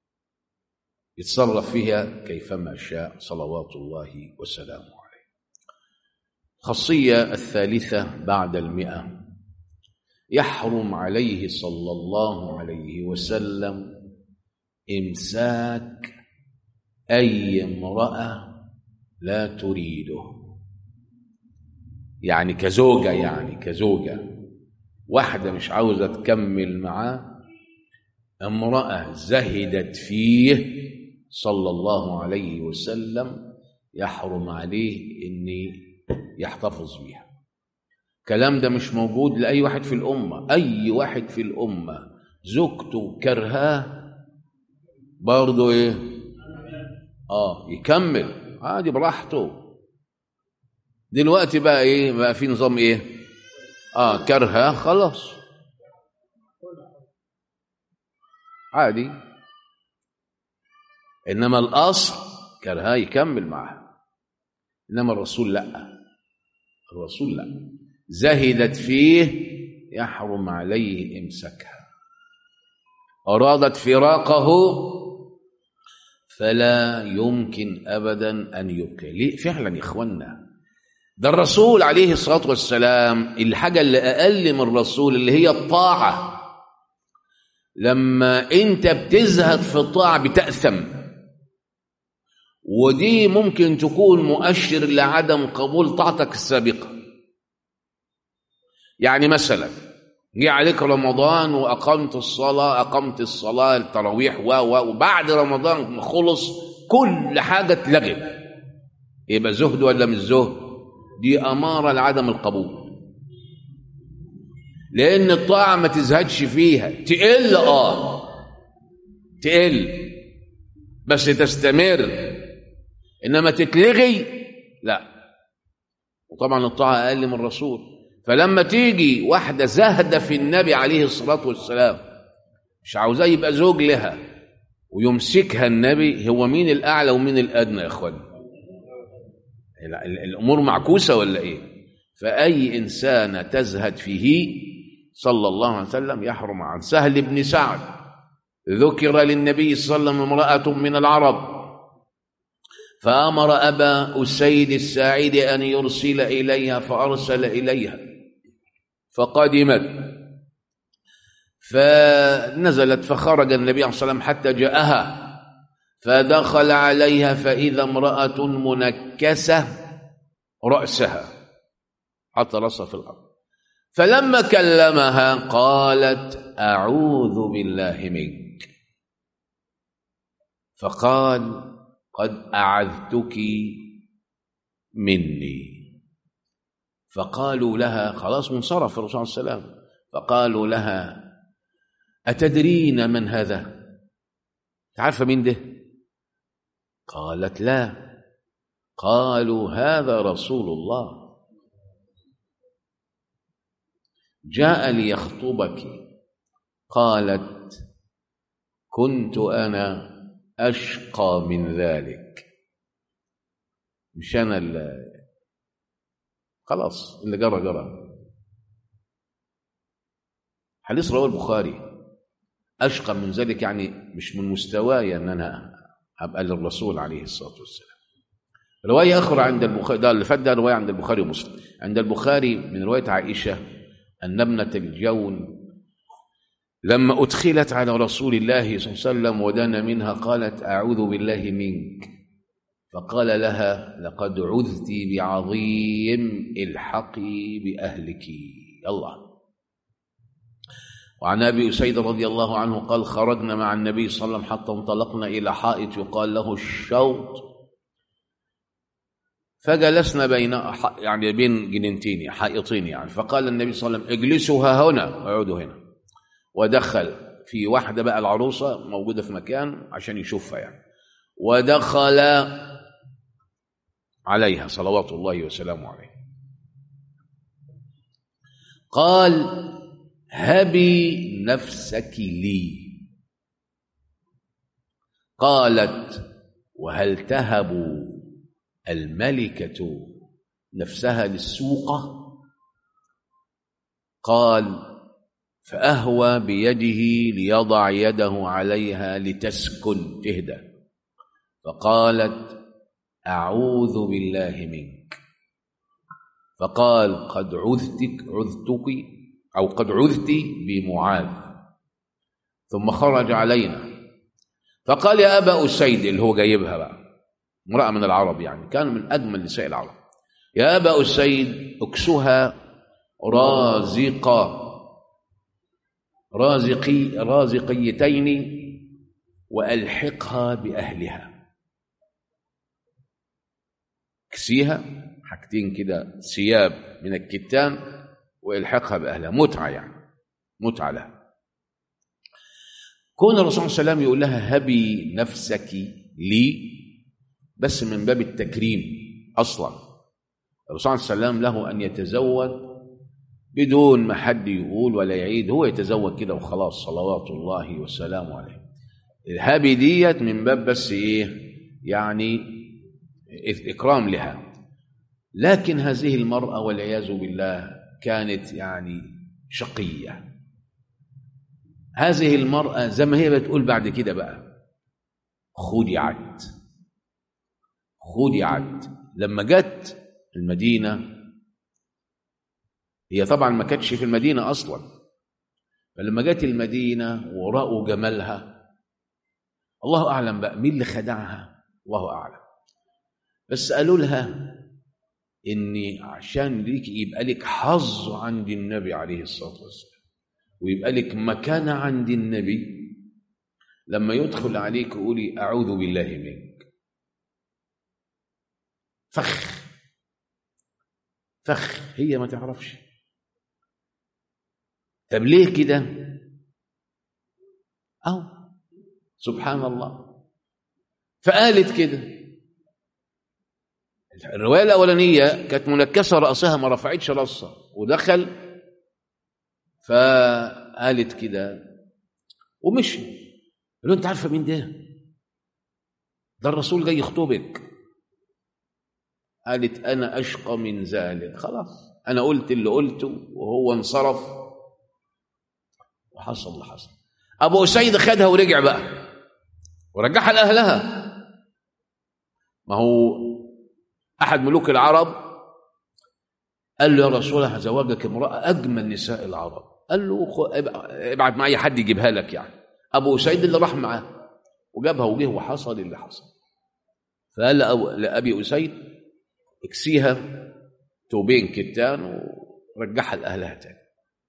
يتصرف فيها كيفما شاء صلوات الله وسلامه عليه الخاصية الثالثة بعد المئة يحرم عليه صلى الله عليه وسلم إمساك أي امرأة لا تريده يعني كزوجة يعني كزوجة واحدة مش عاوزة تكمل معاه امرأة زهدت فيه صلى الله عليه وسلم يحرم عليه ان يحتفظ بيها الكلام ده مش موجود لأي واحد في الأمة أي واحد في الأمة زوجته كرهاه برضه إيه آه يكمل عادي براحته دلوقتي بقى إيه بقى في نظام إيه آه كرهاه خلاص عادي إنما الأصل كرهاه يكمل معها إنما الرسول لأ الرسول لأ زهدت فيه يحرم عليه امسكها ارادت فراقه فلا يمكن ابدا ان يبقي ليه فعلا يا اخوانا ده الرسول عليه الصلاه والسلام الحاجه اللي اقل من الرسول اللي هي الطاعه لما انت بتزهد في الطاعه بتاثم ودي ممكن تكون مؤشر لعدم قبول طاعتك السابقه يعني مثلا جه عليك رمضان واقمت الصلاه اقمت الصلاه التراويح و و وبعد رمضان خلص كل حاجه اتلغت يبقى زهد ولا مش زهد دي اماره لعدم القبول لان الطاعه ما تزهدش فيها تقل اه تقل بس تستمر انما تتلغي لا وطبعا الطاعه اقل من الرسول فلما تيجي واحدة زاهدة في النبي عليه الصلاة والسلام مش عاوزاه يبقى زوج لها ويمسكها النبي هو مين الأعلى ومين الأدنى يا أخوان الأمور معكوسة ولا إيه فأي إنسانة تزهد فيه صلى الله عليه وسلم يحرم عن سهل بن سعد ذكر للنبي صلى الله عليه وسلم امرأة من العرب فأمر أبا أسيد الساعد أن يرسل إليها فأرسل إليها فقدمت فنزلت فخرج النبي عليه الصلاة والسلام حتى جاءها فدخل عليها فإذا امرأة منكسة رأسها حتى رأسها في الأرض فلما كلمها قالت أعوذ بالله منك فقال قد أعذتك مني فقالوا لها خلاص منصرف الرسول صلى الله عليه وسلم فقالوا لها أتدرين من هذا تعرف مين ده قالت لا قالوا هذا رسول الله جاء ليخطبك قالت كنت أنا أشقى من ذلك مش انا اللي خلاص اللي جرى جرى حديث رواه البخاري اشقى من ذلك يعني مش من مستواي ان انا ابقى للرسول عليه الصلاه والسلام روايه اخرى عند البخاري ده اللي فات ده روايه عند البخاري ومسلم عند البخاري من روايه عائشه ان ابنه الجون لما ادخلت على رسول الله صلى الله عليه وسلم ودنا منها قالت اعوذ بالله منك فقال لها لقد عذت بعظيم الحقي باهلك الله وعن ابي اسيد رضي الله عنه قال خرجنا مع النبي صلى الله عليه وسلم حتى انطلقنا الى حائط يقال له الشوط فجلسنا بين يعني بين جنينتين حائطين يعني فقال النبي صلى الله عليه وسلم اجلسوا ها هنا اقعدوا هنا ودخل في واحده بقى العروسه موجوده في مكان عشان يشوفها يعني ودخل عليها صلوات الله وسلامه عليه قال هبي نفسك لي قالت وهل تهب الملكة نفسها للسوقة قال فأهوى بيده ليضع يده عليها لتسكن تهدى فقالت أعوذ بالله منك فقال قد عذتك عذتك أو قد عذت بمعاذ ثم خرج علينا فقال يا أبا أسيد اللي هو جايبها بقى امرأة من العرب يعني كان من أجمل نساء العرب يا أبا أسيد اكسها رازقة رازقي رازقيتين وألحقها بأهلها اكسيها حاجتين كده ثياب من الكتان وإلحقها بأهلها متعة يعني متعة لها كون الرسول صلى الله عليه وسلم يقول لها هبي نفسك لي بس من باب التكريم اصلا الرسول صلى الله عليه وسلم له ان يتزوج بدون ما حد يقول ولا يعيد هو يتزوج كده وخلاص صلوات الله وسلامه عليه الهبي ديت من باب بس ايه يعني اكرام لها لكن هذه المراه والعياذ بالله كانت يعني شقيه هذه المراه زي ما هي بتقول بعد كده بقى خدعت خدعت لما جت المدينة هي طبعا ما كانتش في المدينة أصلا فلما جت المدينة ورأوا جمالها الله أعلم بقى مين اللي خدعها الله أعلم بس قالوا لها إني عشان ليك يبقى لك حظ عند النبي عليه الصلاة والسلام ويبقى لك مكانة عند النبي لما يدخل عليك قولي أعوذ بالله منك فخ فخ هي ما تعرفش طب ليه كده أو سبحان الله فقالت كده الرواية الأولانية كانت منكسة رأسها ما رفعتش رأسها ودخل فقالت كده ومشي قال له أنت عارفة مين ده؟ ده الرسول جاي يخطبك قالت أنا أشقى من ذلك خلاص أنا قلت اللي قلته وهو انصرف وحصل اللي حصل أبو أسيد خدها ورجع بقى ورجعها لأهلها ما هو أحد ملوك العرب قال له يا رسول الله هزوجك امرأة أجمل نساء العرب قال له ابعت معي حد يجيبها لك يعني أبو أسيد اللي راح معاه وجابها وجه وحصل اللي حصل فقال لأبي أسيد اكسيها توبين كتان ورجعها لأهلها تاني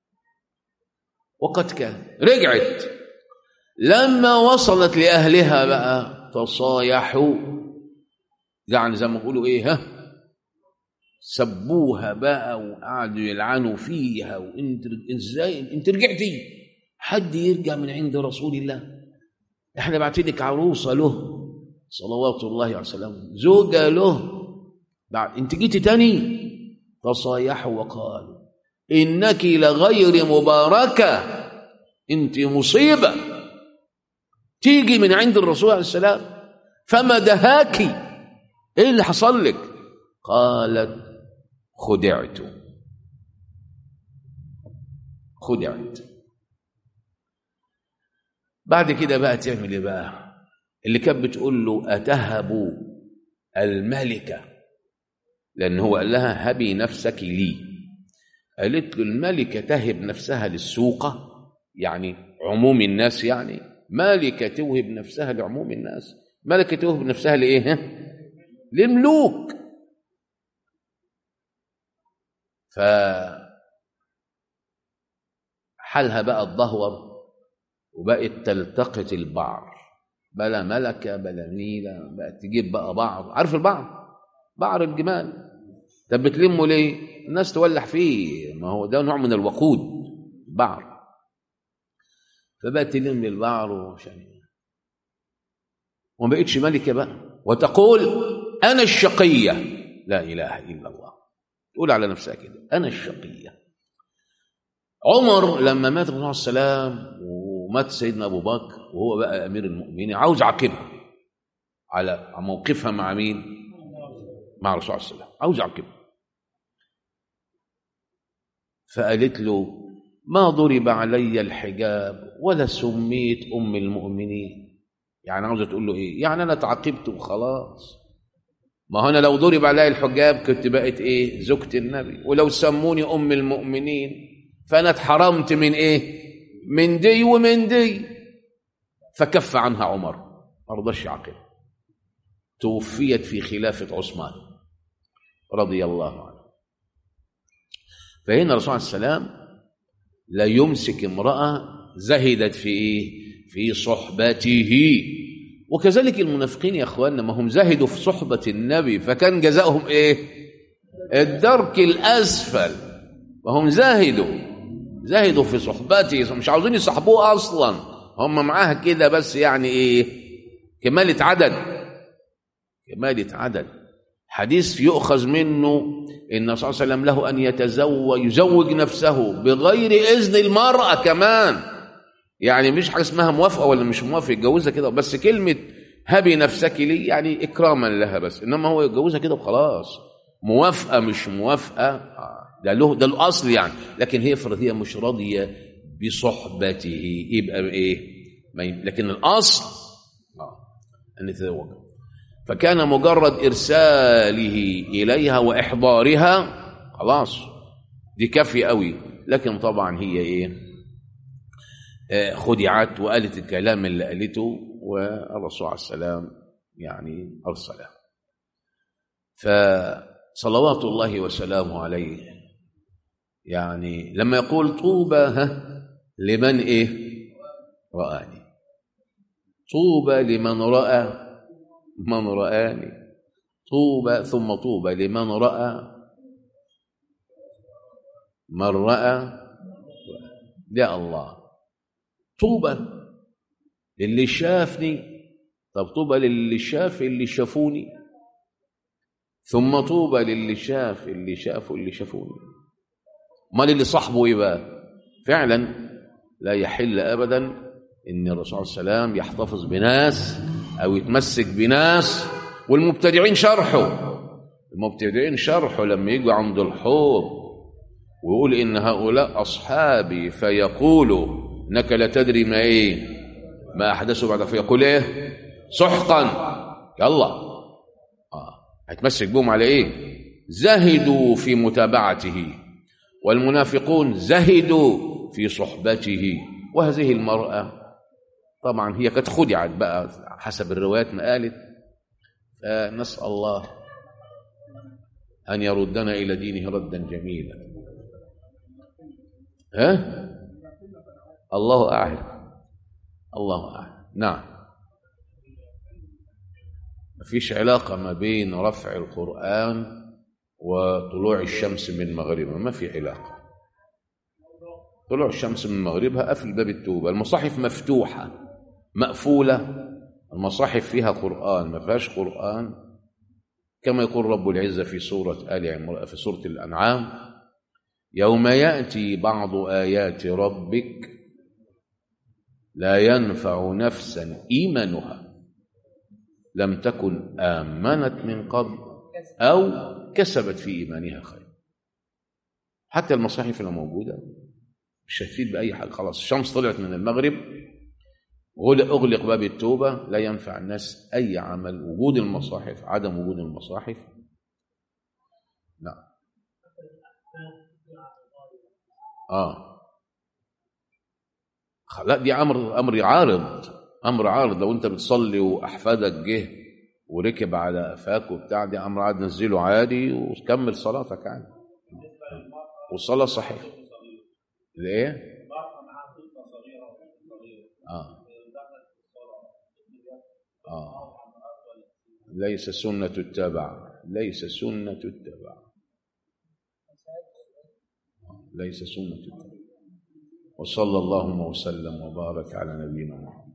وقد كان رجعت لما وصلت لأهلها بقى تصايحوا يعني زي ما بيقولوا ايه ها سبوها بقى وقعدوا يلعنوا فيها وانت ازاي انت رجعتي حد يرجع من عند رسول الله احنا بعتلك عروسه له صلوات الله عليه وسلم زوجه له بعد انت جيتي تاني تصايحوا وقالوا انك لغير مباركه انت مصيبه تيجي من عند الرسول عليه السلام فما دهاكي ايه اللي حصل لك قالت خدعت خدعت بعد كده بقى تعمل ايه بقى اللي كانت بتقول له اتهب الملكه لان هو قال لها هبي نفسك لي قالت له الملكه تهب نفسها للسوقه يعني عموم الناس يعني ملكه توهب نفسها لعموم الناس ملكه توهب نفسها لايه ها؟ للملوك ف حالها بقى اتدهور وبقت تلتقط البعر بلا ملكة بلا نيلة بقت تجيب بقى بعض عارف البعر بعر الجمال طب بتلمه ليه الناس تولع فيه ما هو ده نوع من الوقود بعر فبقت تلم البعر وعشان وما بقتش ملكة بقى وتقول أنا الشقية لا إله إلا الله تقول على نفسها كده أنا الشقية عمر لما مات الرسول عليه السلام ومات سيدنا ابو بكر وهو بقى امير المؤمنين عاوز يعاقبها على موقفها مع مين؟ مع الرسول عليه السلام عاوز يعاقبها فقالت له ما ضرب علي الحجاب ولا سميت ام المؤمنين يعني عاوزه تقول له ايه؟ يعني انا اتعاقبت وخلاص ما هو انا لو ضرب علي الحجاب كنت بقت ايه؟ زوجة النبي ولو سموني ام المؤمنين فانا اتحرمت من ايه من دي ومن دي فكف عنها عمر ما رضاش يعقل توفيت في خلافة عثمان رضي الله عنه فهنا الرسول عليه السلام لا يمسك امرأة زهدت في ايه في صحبته وكذلك المنافقين يا اخواننا ما هم زهدوا في صحبة النبي فكان جزاؤهم ايه الدرك الاسفل وهم زاهدوا زهدوا في صحبته مش عاوزين يصاحبوه اصلا هم معاها كده بس يعني ايه كمالة عدد كمالة عدد حديث يؤخذ منه ان صلى الله عليه وسلم له ان يتزوج يزوج نفسه بغير اذن المراه كمان يعني مش حاجه اسمها موافقه ولا مش موافقه يتجوزها كده بس كلمه هبي نفسك لي يعني اكراما لها بس انما هو يتجوزها كده وخلاص موافقه مش موافقه ده له ده الاصل يعني لكن هي افرض هي مش راضيه بصحبته يبقى ايه لكن الاصل ان يتزوج فكان مجرد ارساله اليها واحضارها خلاص دي كافيه قوي لكن طبعا هي ايه آه خدعت وقالت الكلام اللي قالته والرسول عليه السلام يعني ارسله فصلوات الله وسلامه عليه يعني لما يقول طوبى ها لمن ايه رآني طوبى لمن رأى من رآني طوبى ثم طوبى لمن رأى من رأى يا الله طوبى للي شافني طب طوبى للي شاف اللي شافوني ثم طوبى للي شاف اللي شافوا اللي شافوني امال اللي صاحبه ايه بقى فعلا لا يحل ابدا ان الرسول صلى الله عليه وسلم يحتفظ بناس او يتمسك بناس والمبتدعين شرحه المبتدعين شرحه لما يجوا عند الحوض ويقول ان هؤلاء اصحابي فيقولوا انك لا تدري ما ايه ما احدثوا بعد فيقول ايه سحقا يلا اه هيتمسك بهم على ايه زهدوا في متابعته والمنافقون زهدوا في صحبته وهذه المرأة طبعا هي قد خدعت بقى حسب الروايات ما قالت فنسأل الله أن يردنا إلى دينه ردا جميلا ها الله أعلم الله أعلم نعم مفيش علاقة ما بين رفع القرآن وطلوع الشمس من مغربها ما في علاقة طلوع الشمس من مغربها قفل باب التوبة المصاحف مفتوحة مقفولة المصاحف فيها قرآن ما فيهاش قرآن كما يقول رب العزة في سورة آل عمران في سورة الأنعام يوم يأتي بعض آيات ربك لا ينفع نفسا إيمانها لم تكن آمنت من قبل أو كسبت في إيمانها خير حتى المصاحف اللي موجودة مش هتفيد بأي حاجة خلاص الشمس طلعت من المغرب غل- أغلق باب التوبة لا ينفع الناس أي عمل وجود المصاحف عدم وجود المصاحف نعم آه خ- لا دي أمر أمر عارض أمر عارض لو أنت بتصلي وأحفادك جه وركب على قفاك وبتاع دي أمر عادي نزله عادي وكمل صلاتك عادي والصلاة صحيحة ليه؟ آه. آه. ليس سنة التبع ليس سنة التبع ليس سنة التبع وصلى اللهم وسلم وبارك على نبينا محمد